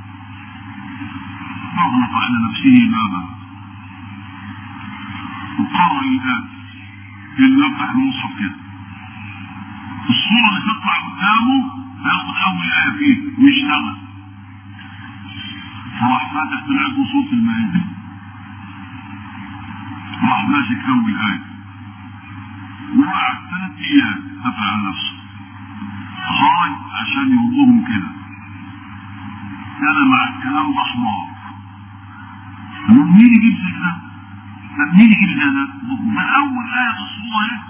أغلق على نفسه بابا وقال يقرر الآن اللي يفتح المصحف كده الصورة اللي تطلع قدامه هياخد أول آية فيه ويشتغل فراح فاتح طلعت له صوت المائدة راح ماسك أول آية وقعد ثلاث أيام قفل على نفسه خرج عشان يوضوهم كده أنا مع الكلام ده حمار مين يجيب زي ده؟ طب مين يجيب زي ده؟ ده أول آية في الصورة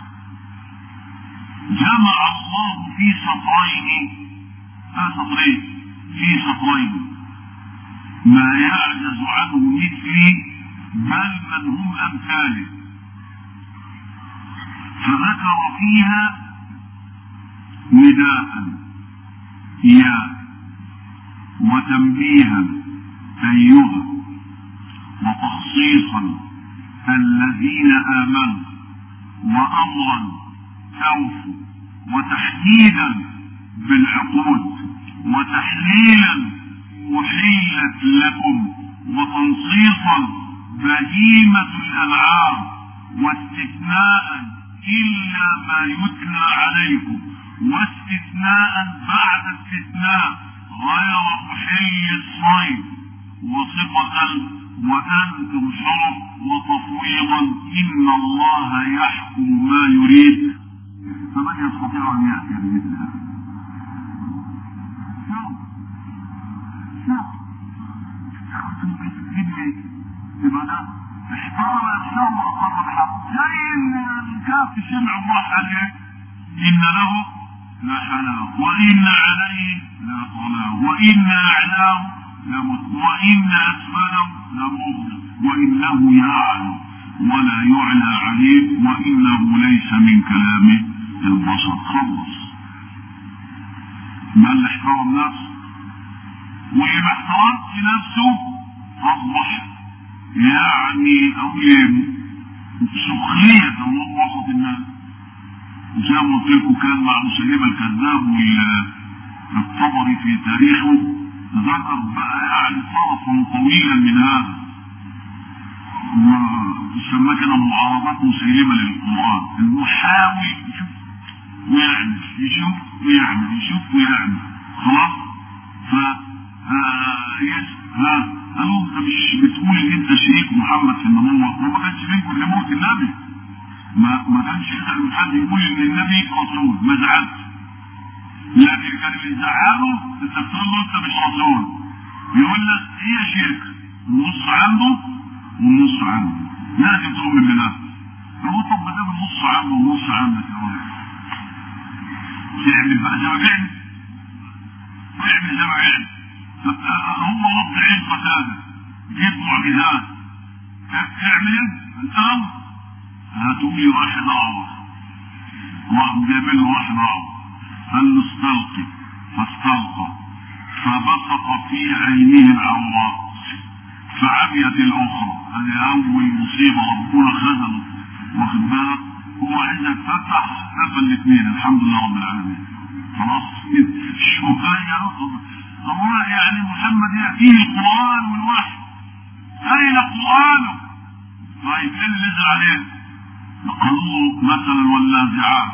جمع الله في سطرين ها سطرين في سطرين ما يعجز عنه مثلي بل من هم امثاله فذكر فيها نداء يا وتنبيها ايها وتخصيصا الذين امنوا وامرا اوفوا وتحديدا بالعقود وتحليلا أحيلت لكم وتنصيصا بهيمة الأنعام واستثناء إلا ما يتلى عليكم واستثناء بعد استثناء غير محل الصيد وصفة وأنتم حرم وتفويضا إن الله يحكم ما يريد فمن يستطيع أن يأتي بمثل هذا يبقى ده احترم نفسه واقر الحق زي ان الكاف سمع الله عليه ان له لا حلاوه وان عليه لا طلاوه وان اعلاه لمت وان اسفله لمغضب وانه يعلم ولا يعلى عليه وانه ليس من كلام البشر خلص بل احترم نفسه واللي ما احترمش نفسه اصبح يعني اقول سخرية من وسط الناس زي ما قلت لكم كان مع مسيلمة الكذاب والطبري في تاريخه ذكر بقى يعني طرفا طويلا من هذا وسماه كده معارضات مسيلمة للقرآن انه حاول يشوف ويعمل يشوف ويعمل يشوف ويعمل خلاص ف ها قالوا انت مش بتقول ان انت شريك محمد في النبوة هو ما كانش بينكم اللي موت النبي ما ما كانش يسأل من حد يقول ان النبي رسول ما زعلش لكن كان اللي زعله انت بتقول له انت مش رسول يقول لك هي شرك النص عنده والنص عنده لازم تؤمن بده هو طب ما دام النص عنده والنص عندك يا ولد تعمل بقى زي ما بيعمل ويعمل زي ما بيعمل هو رب عين قتاده جيب معجزات تعمل ايه؟ الان هاتوا لي واحد اعور وقام جايبين له واحد اعور قال له استلقي فاستلقى فبصق في عينه العوراء فعميت الاخرى هذه اول مصيبه ربنا خذله واخد بالك هو عايز يتفتح قفل الاثنين الحمد لله رب العالمين خلاص شويه الله يعني محمد يأتيه القرآن والوحي أين قرآنه طيب ايه اللي نزل عليه قالوا مثلا والنازعات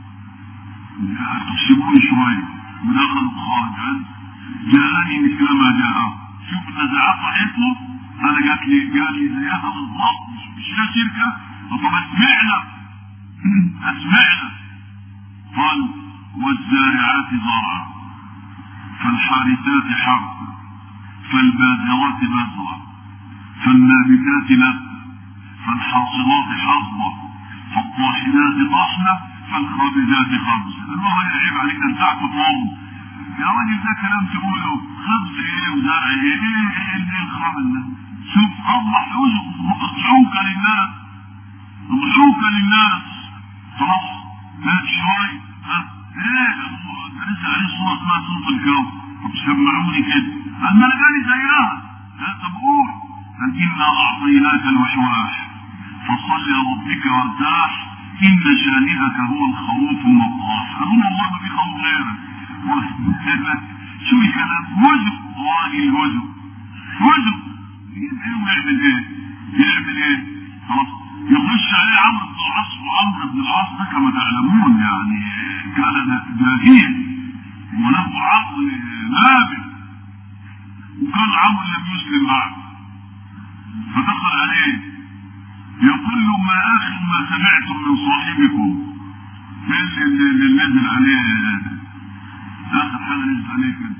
تحسبوني شوية ودخل خارج جاءني مثل ما جاء شوف النزعات صحيته انا جات لي جات لي زيها بالضبط مش لا شركة طب اسمعنا اسمعنا قال والزارعات زرعا فالحارثات حرثا فالبادرات بذرا فالنابتات نبتا فالحاصلات حظا فالطاحنات طحنا فالخابزات خبزا الله يعيب عليك انت تقوم يا راجل ده كلام تقوله خبز ايه وزرع ايه ايه ايه الخبز ده شوف الله ضحوكا للناس ضحوكا للناس خلاص هات شوي ها ايه لسه عليه صورة اسمها صورة الكون طب سمعوني كده اما انا جالي زيها ها طب قول إنا أعطيناك الوحواح فصل لربك وارتاح إن شانئك هو الخروف المطاح أقول والله ما في خوف غيرك شو الكلام وجب والله الوجب وجب يعمل ايه يعمل ايه خلاص يخش عليه عمرو بن العاص وعمرو بن العاص ده كما تعلمون يعني كان داهيا وله عقل نابل وكان عمرو لم يسلم بعد فدخل عليه يقول له ما اخر ما سمعتم من صاحبكم اللي, اللي نزل عليه اخر حاجه نزل عليه كده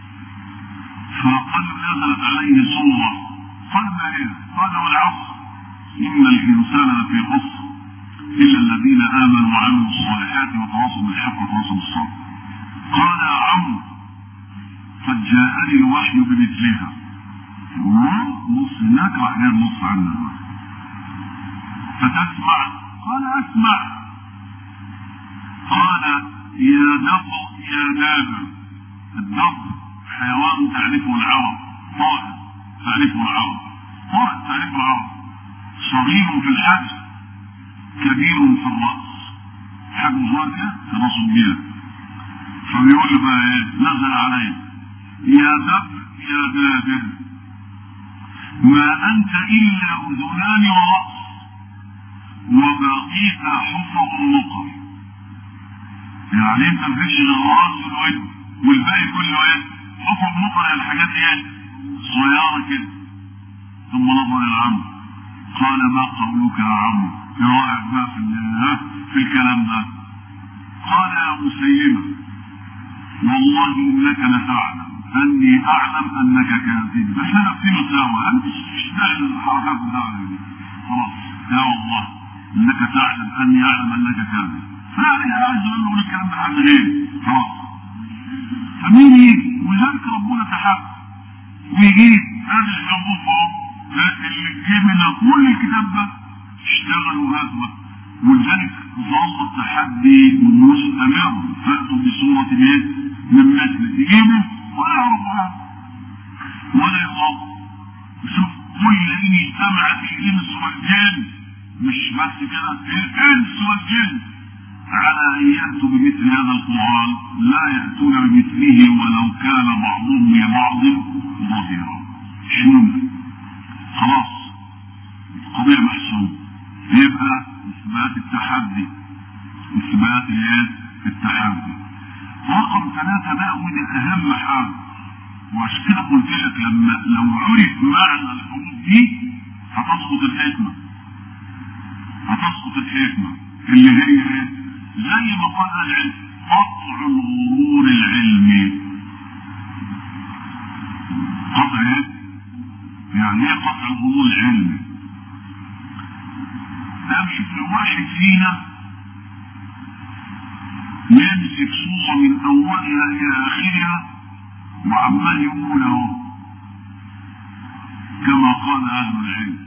فقال نزلت عليه صوره قال ما هي؟ قال والعصر ان الانسان لفي خسر الا الذين امنوا وعملوا الصالحات وتواصوا بالحق وتواصوا بالصبر قال يا عمرو قد جاءني الوحي بمثلها نص هناك راح جايب نص عنها فتسمع قال اسمع قال يا دب يا نابر الدب حيوان تعرفه العرب طائر تعرفه العرب طائر تعرفه العرب صغير في الحجم كبير في الرأس حجم صغير كده راسه كبير فبيقول له بقى ايه نزل عليه يا دب يا نابر ما انت الا اذنان ورأس وبقيت حفظ النقر يعني انت مفيش غير الراس والودن والباقي كله ايه حفظ النقر يعني الحاجات ايه صغيره كده ثم نظر الى عمرو قال ما قولك يا عمرو ايه رايك بقى في ها في الكلام ده قال يا مسيلمه والله انك لتعلم اني اعلم انك كاذب بس انا في مساواه انت مش داعي الحركات بتاعتك دي خلاص يا والله انك تعلم اني اعلم انك كاذب فانا عايز اقول له الكلام ده حد غيري خلاص فمين يجي ولذلك ربنا تحب ويجيب هذا الحبوب اللي جه من كل الكتاب ده اشتغلوا هزوه ولذلك ظل التحدي مستمر فاتوا بصوره ايه؟ من مثل تجيبه ولا يعرفها ولا يقف شوف كل ان اجتمعت الانس والجن مش بس كده الانس والجن على ان ياتوا بمثل هذا القران لا ياتون بمثله ولو كان بعضهم لبعض ظهيرا شنو خلاص القضيه محسومه يبقى اثبات التحدي اثبات الايه التحدي رقم ثلاثة بقى ودي أهم حاجة وعشان كده قلت لك لما لو عرف معنى الحروف دي هتسقط الحكمة هتسقط الحكمة اللي هي ايه؟ زي ما قال العلم قطع الغرور العلمي قطع ايه؟ يعني ايه قطع الغرور العلمي؟ امشي في واحد فينا يمسك صورة من أولها إلى آخرها وعمال يقول أهو كما قال أهل العلم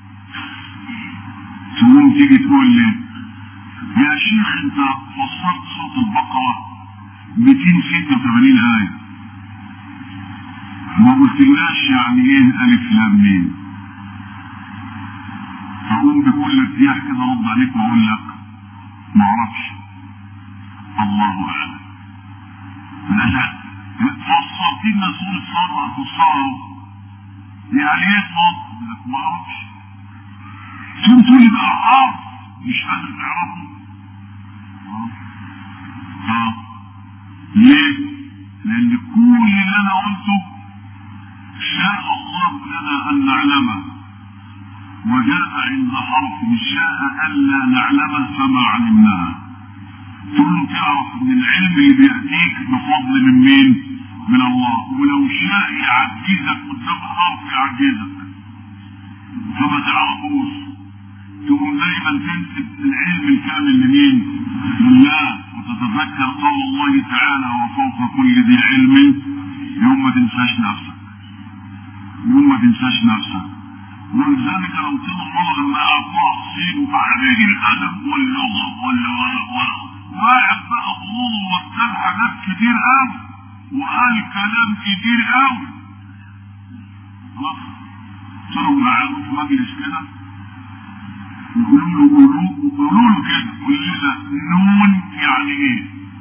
تقوم تيجي تقول لي يا شيخ أنت فسرت سورة البقرة 286 آية ما قلتلناش يعني إيه ألف لام ميم فأقوم بكل ارتياح كده أرد عليك وأقول لك ما أعرفش الله اعلم لا فصلت لنا سورة صار هتوصلوا يعني ايه صوت لك ما اعرفش ثم تقول بقى عارف مش قادر تعرفه اه ليه؟ لان كل اللي انا قلته شاء الله لنا ان نعلمه وجاء عند حرف شاء الا نعلمه فما علمناه ثم تعرف ان العلم اللي بيأتيك بفضل من مين؟ من الله ولو شاء يعجزك قدام حرف يعجزك فما تعرفوش تقوم دايما تنسب العلم الكامل لمين؟ لله وتتذكر قول الله تعالى وفوق كل ذي علم يوم ما تنساش نفسك يوم ما تنساش نفسك ولذلك لو تنظر لما اعطاه صين عليه الادب واللغه واللغه واحد بقى غرور وقال حاجات كتير قوي وقال كلام كتير قوي خلاص صاروا معاهم في مجلس كده يقولوا له قولوا قولوا له كده قول لنا نون يعني ايه؟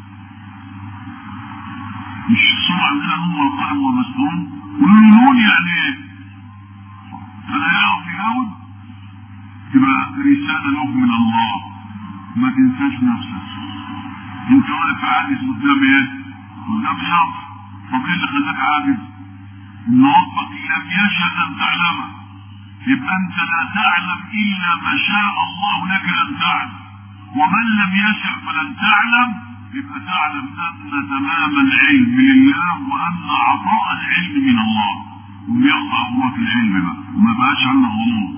مش الصورة عندنا نون والقلم والمسنون قولوا له نون يعني ايه؟ فلا يعرف يجاوب تبقى رسالة له من الله ما تنساش نفسك انت واقف عاجز قدام ايه؟ قدام شخص طب ايه اللي خلاك عاجز؟ ان ربك لم يشأ ان تعلمه يبقى انت لا تعلم الا ما شاء الله لك ان تعلم ومن لم يشأ فلن تعلم يبقى تعلم ان تمام العلم لله وان عطاء العلم من الله ويقطع هو في العلم بقى وما بقاش عندك غموض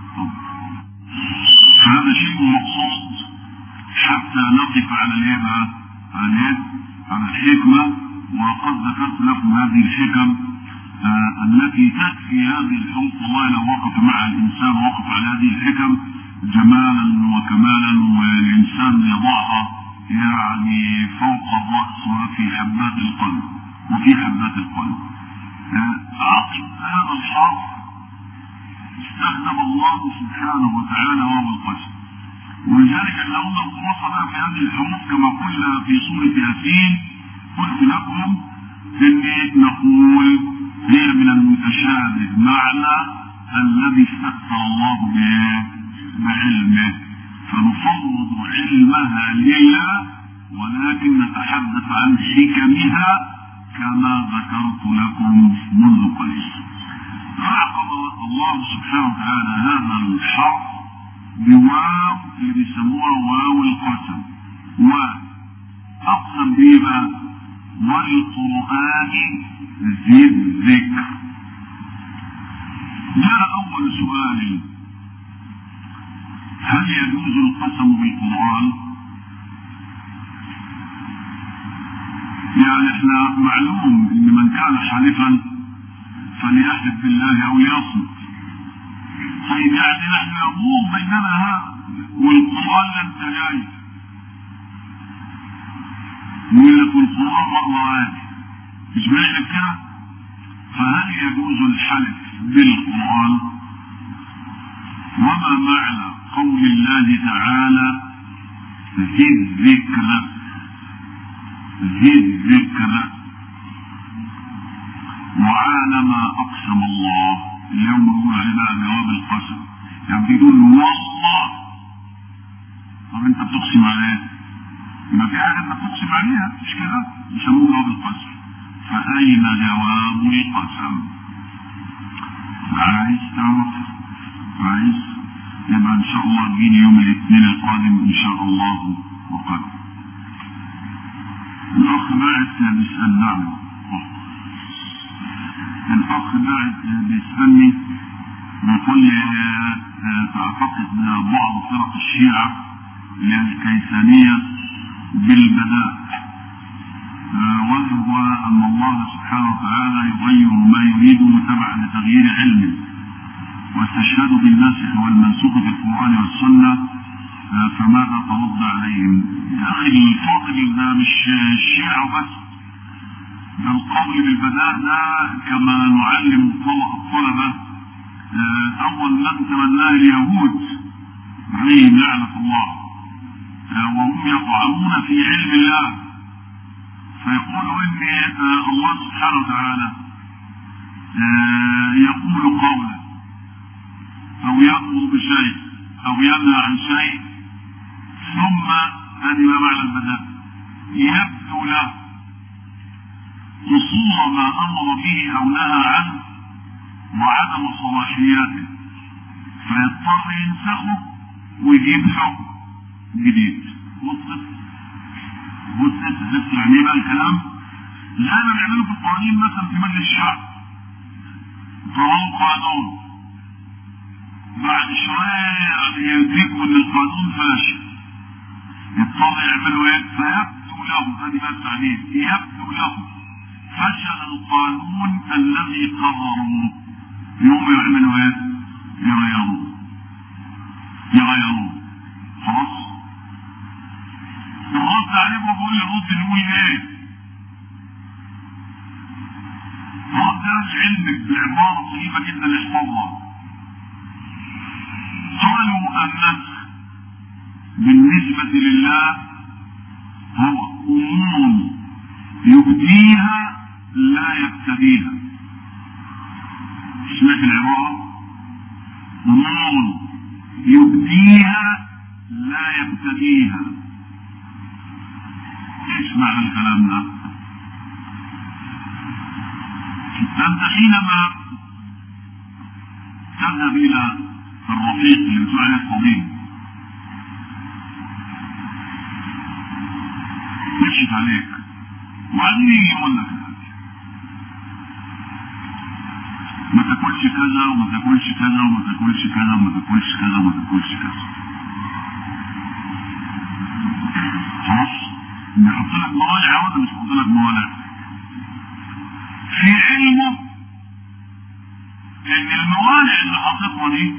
فهذا شيء مقصود حتى نقف على الايه بقى؟ على الايه؟ على الحكمه وقد ذكرت لكم هذه الحكم آه التي تكفي هذه الحروف والله لو وقف مع الانسان وقف على هذه الحكم جمالا وكمالا والانسان يضعها يعني فوق الراس وفي حبات القلب وفي حبات القلب آه عقب هذا الحرف استخدم الله سبحانه وتعالى وهو القسم ولذلك احنا قلنا الخلاصه بقى في هذه الحروف كما قلنا في سوره ياسين قلت لكم اني نقول هي من المتشابه معنى الذي استكثر الله بعلمه فنفوض علمها لله ولكن نتحدث عن حكمها كما ذكرت لكم منذ قليل فعقب الله سبحانه وتعالى هذا الحرف بواو اللي بيسموها واو القسم واقسم به بقى والقران ذي الذكر جاء اول سؤال هل يجوز القسم بالقران يعني احنا معلوم ان من كان حالفا فليحلف بالله او ليصمت طيب يعني نحن يمور بيننا هذا والقران لم تجايز يقول لك القران مره عادي مش معنى كده فهل يجوز الحلف بالقران وما معنى قول الله تعالى ذي الذكر ذي الذكر وعلى ما اقسم الله اليوم بيقول عليه بقى جواب القسم يعني بيقول والله طب انت بتقسم على ايه؟ يبقى في حاجه انت بتقسم عليها مش كده؟ يسموه جواب القسم فاين جواب القسم؟ عايز تعرف عايز يبقى ان شاء الله تجيني يوم الاثنين القادم ان شاء الله وقد الاخ باعت بيسال نعم الاخ باعت بيسالني بيقول لي تعتقد بعض فرق الشيعه اللي هي الكيسانيه بالبداء وهو ان الله سبحانه وتعالى يغير ما يريد تبعا لتغيير علمه واستشهاد بالناسخ والمنسوخ في القران والسنه فماذا ترد عليهم؟ يا اخي الفاضل ده مش الشيعه بس ده القول بالبداء ده كما نعلم الطلبه اول من تمناه اليهود عليهم لعنه الله وهم يطعنون في علم الله فيقولوا ان الله سبحانه وتعالى يقول قولا او يامر بشيء او ينهى عن شيء ثم هذه ما معنى البداء يبدو له قصور ما امر به او نهى عنه وعدم صلاحياته فيضطر ينسخه ويجيب حكم جديد وصلت وصلت بس يعني ايه بقى الكلام زي ما بيعملوا في القوانين مثلا في مجلس الشعب طلعوا قانون بعد شوية يدركوا ان القانون فاشل يضطر يعملوا ايه فيبدو له هذه بقى التعليم يبدو له فشل القانون الذي قرروه يقوموا يعملوا ايه يغيروه يغيروه خلاص الرد عليه بقول لي رد نقول ايه رد علمك بعبارة طيبة جدا احفظها قالوا النسخ بالنسبة لله هو أمور يبديها لا يبتديها سمعت العبارة أمور يبديها لا يبتديها ايش معنى الكلام ده انت حينما تذهب الى الرفيق اللي بتقول عليه الطبيب يكشف عليك وبعدين يجي يقول لك ما تاكلش كذا وما تاكلش كذا وما تاكلش كذا وما تاكلش كذا وما تاكلش كذا خلاص بيحط لك موانع ولا مش بيحط لك موانع في علمه ان الموانع اللي حاططها دي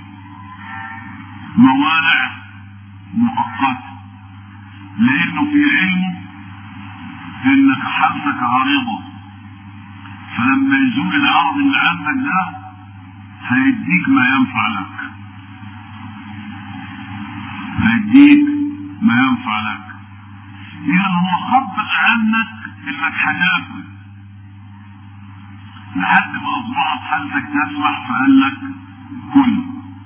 موانع مؤقته لانه في علمه انك حالتك عريضه فلما يزول العرض اللي عندك ده هيديك ما ينفع لك هيديك ما ينفع لك اذا هو خبط عنك انك هتاكل لحد ما اصبحت حالتك تسمح فقال لك كل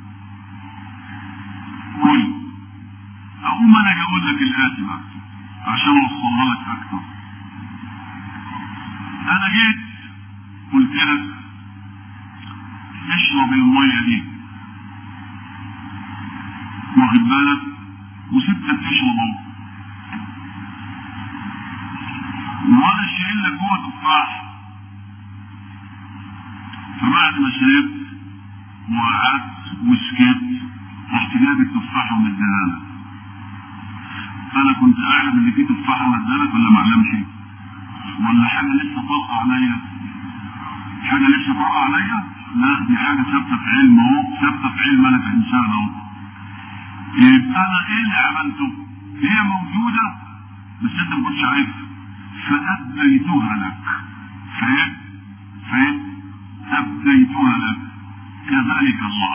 كل اقوم انا اقول لك الاتي بقى عشان اوصلها لك اكتر انا جيت قلت لك اشرب الميه دي واخد بالك وسبتك تشرب اهو وانا شايل لك جوه تفاح فبعد ما شربت وقعدت وسكت رحت جايب التفاحه ومديها لك انا كنت اعلم ان في تفاحه ومديها لك ولا ما اعلمش ولا حاجه لسه طالعه عليا حاجه لسه طالعه عليا لا دي حاجه ثابته في علم اهو ثابته في علم انا كانسان اهو يبقى انا ايه اللي عملته؟ هي موجوده بس انت ما كنتش عارفها فابديتها لك فاهم؟ فاهم؟ ابديتها لك كذلك الله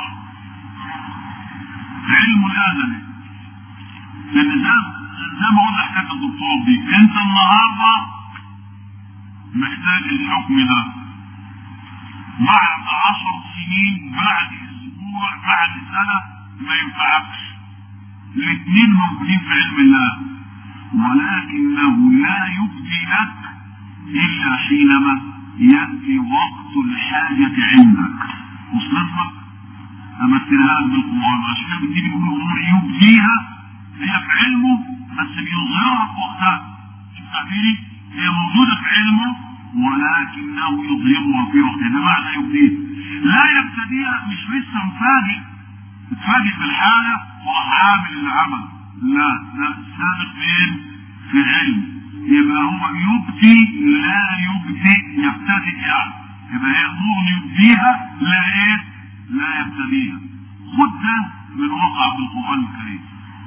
علم الادمي لان زي زي ما قلنا حكايه الدكتور دي انت النهارده محتاج الحكم ده بعد عشر سنين بعد اسبوع بعد سنه ما ينفعكش الاثنين موجودين في علم الله ولكنه لا يبدي لك الا حينما ياتي وقت الحاجه عندك وصلت لك امثلها لك بالقران عشان كده بتيجي بيقول امور يبديها هي في علمه بس بيظهرها في وقتها شوف تعبيري هي موجوده في علمه ولكنه يظهرها في وقتها ده معنى يبديها لا يبتديها مش لسه مفاجئ متفاجئ بالحاله وراح عامل العمل لا لا سابق فين في علم يبقى هو يبدي لا يبدي يبتدئ يعني يبقى هي امور يبديها لا ايه لا يبتديها خد ده من وقع في القران الكريم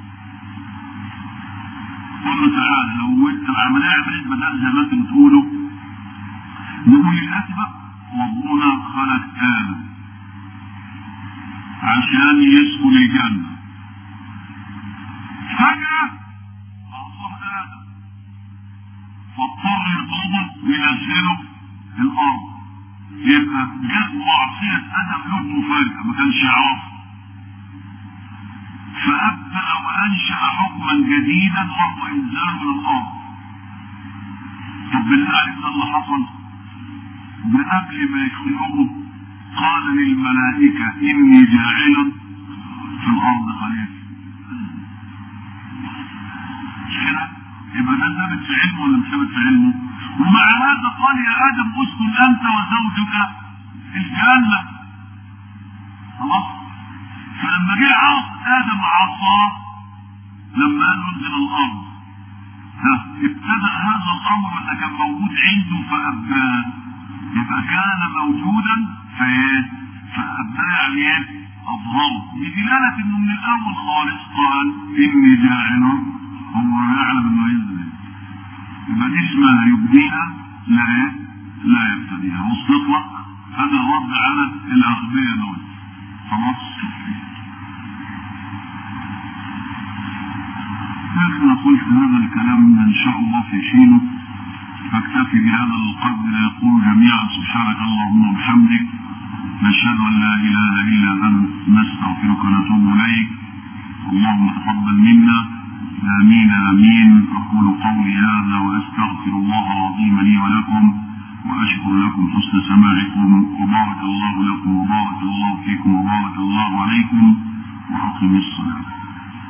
قل له تعالى لو انت العمليه عمليه بدل زي ما انتم بتقولوا نقول الاسبق ربنا خلق ادم عشان يسكن الجنه فجاه عصاه ادم فاضطر يطلبه وينزله الارض يبقى جت معصيه ادم له مفاجاه ما كانش يعرفها فأبدأ وأنشأ حكما جديدا وهو إنزال الأرض. طب بالله عليك اللي حصل؟ ده قبل ما يخلقه قال للملائكة إني جاعل في الأرض خليفة. كده يبقى ده ثابت في علمه ولا مش ثابت في علمه؟ ومع هذا قال يا آدم اسكن أنت وزوجك الجنة. خلاص؟ فلما جه عاص ادم عصاه لما قال انزل الارض ها ابتدا هذا الامر اللي كان موجود عنده فاباه يبقى كان موجودا فايه فاباه يعني ايه اظهره بدلاله انه من الاول خالص قال اني جاعل هو يعلم انه ينزل يبقى دي اسمها يبديها لا ايه لا يبتديها وصلت لك هذا الرد على الاغبياء دول خلاص نحن قلت هذا الكلام ان شاء الله في حينه فاكتفي بهذا القدر يقول جميعا سبحانك اللهم وبحمدك نشهد ان لا اله الا انت نستغفرك ونتوب اليك اللهم تقبل منا آمين آمين أقول قولي هذا وأستغفر الله العظيم لي ولكم وأشكر لكم حسن سماعكم وبارك الله لكم وبارك الله فيكم وبارك الله عليكم وأقم الصلاة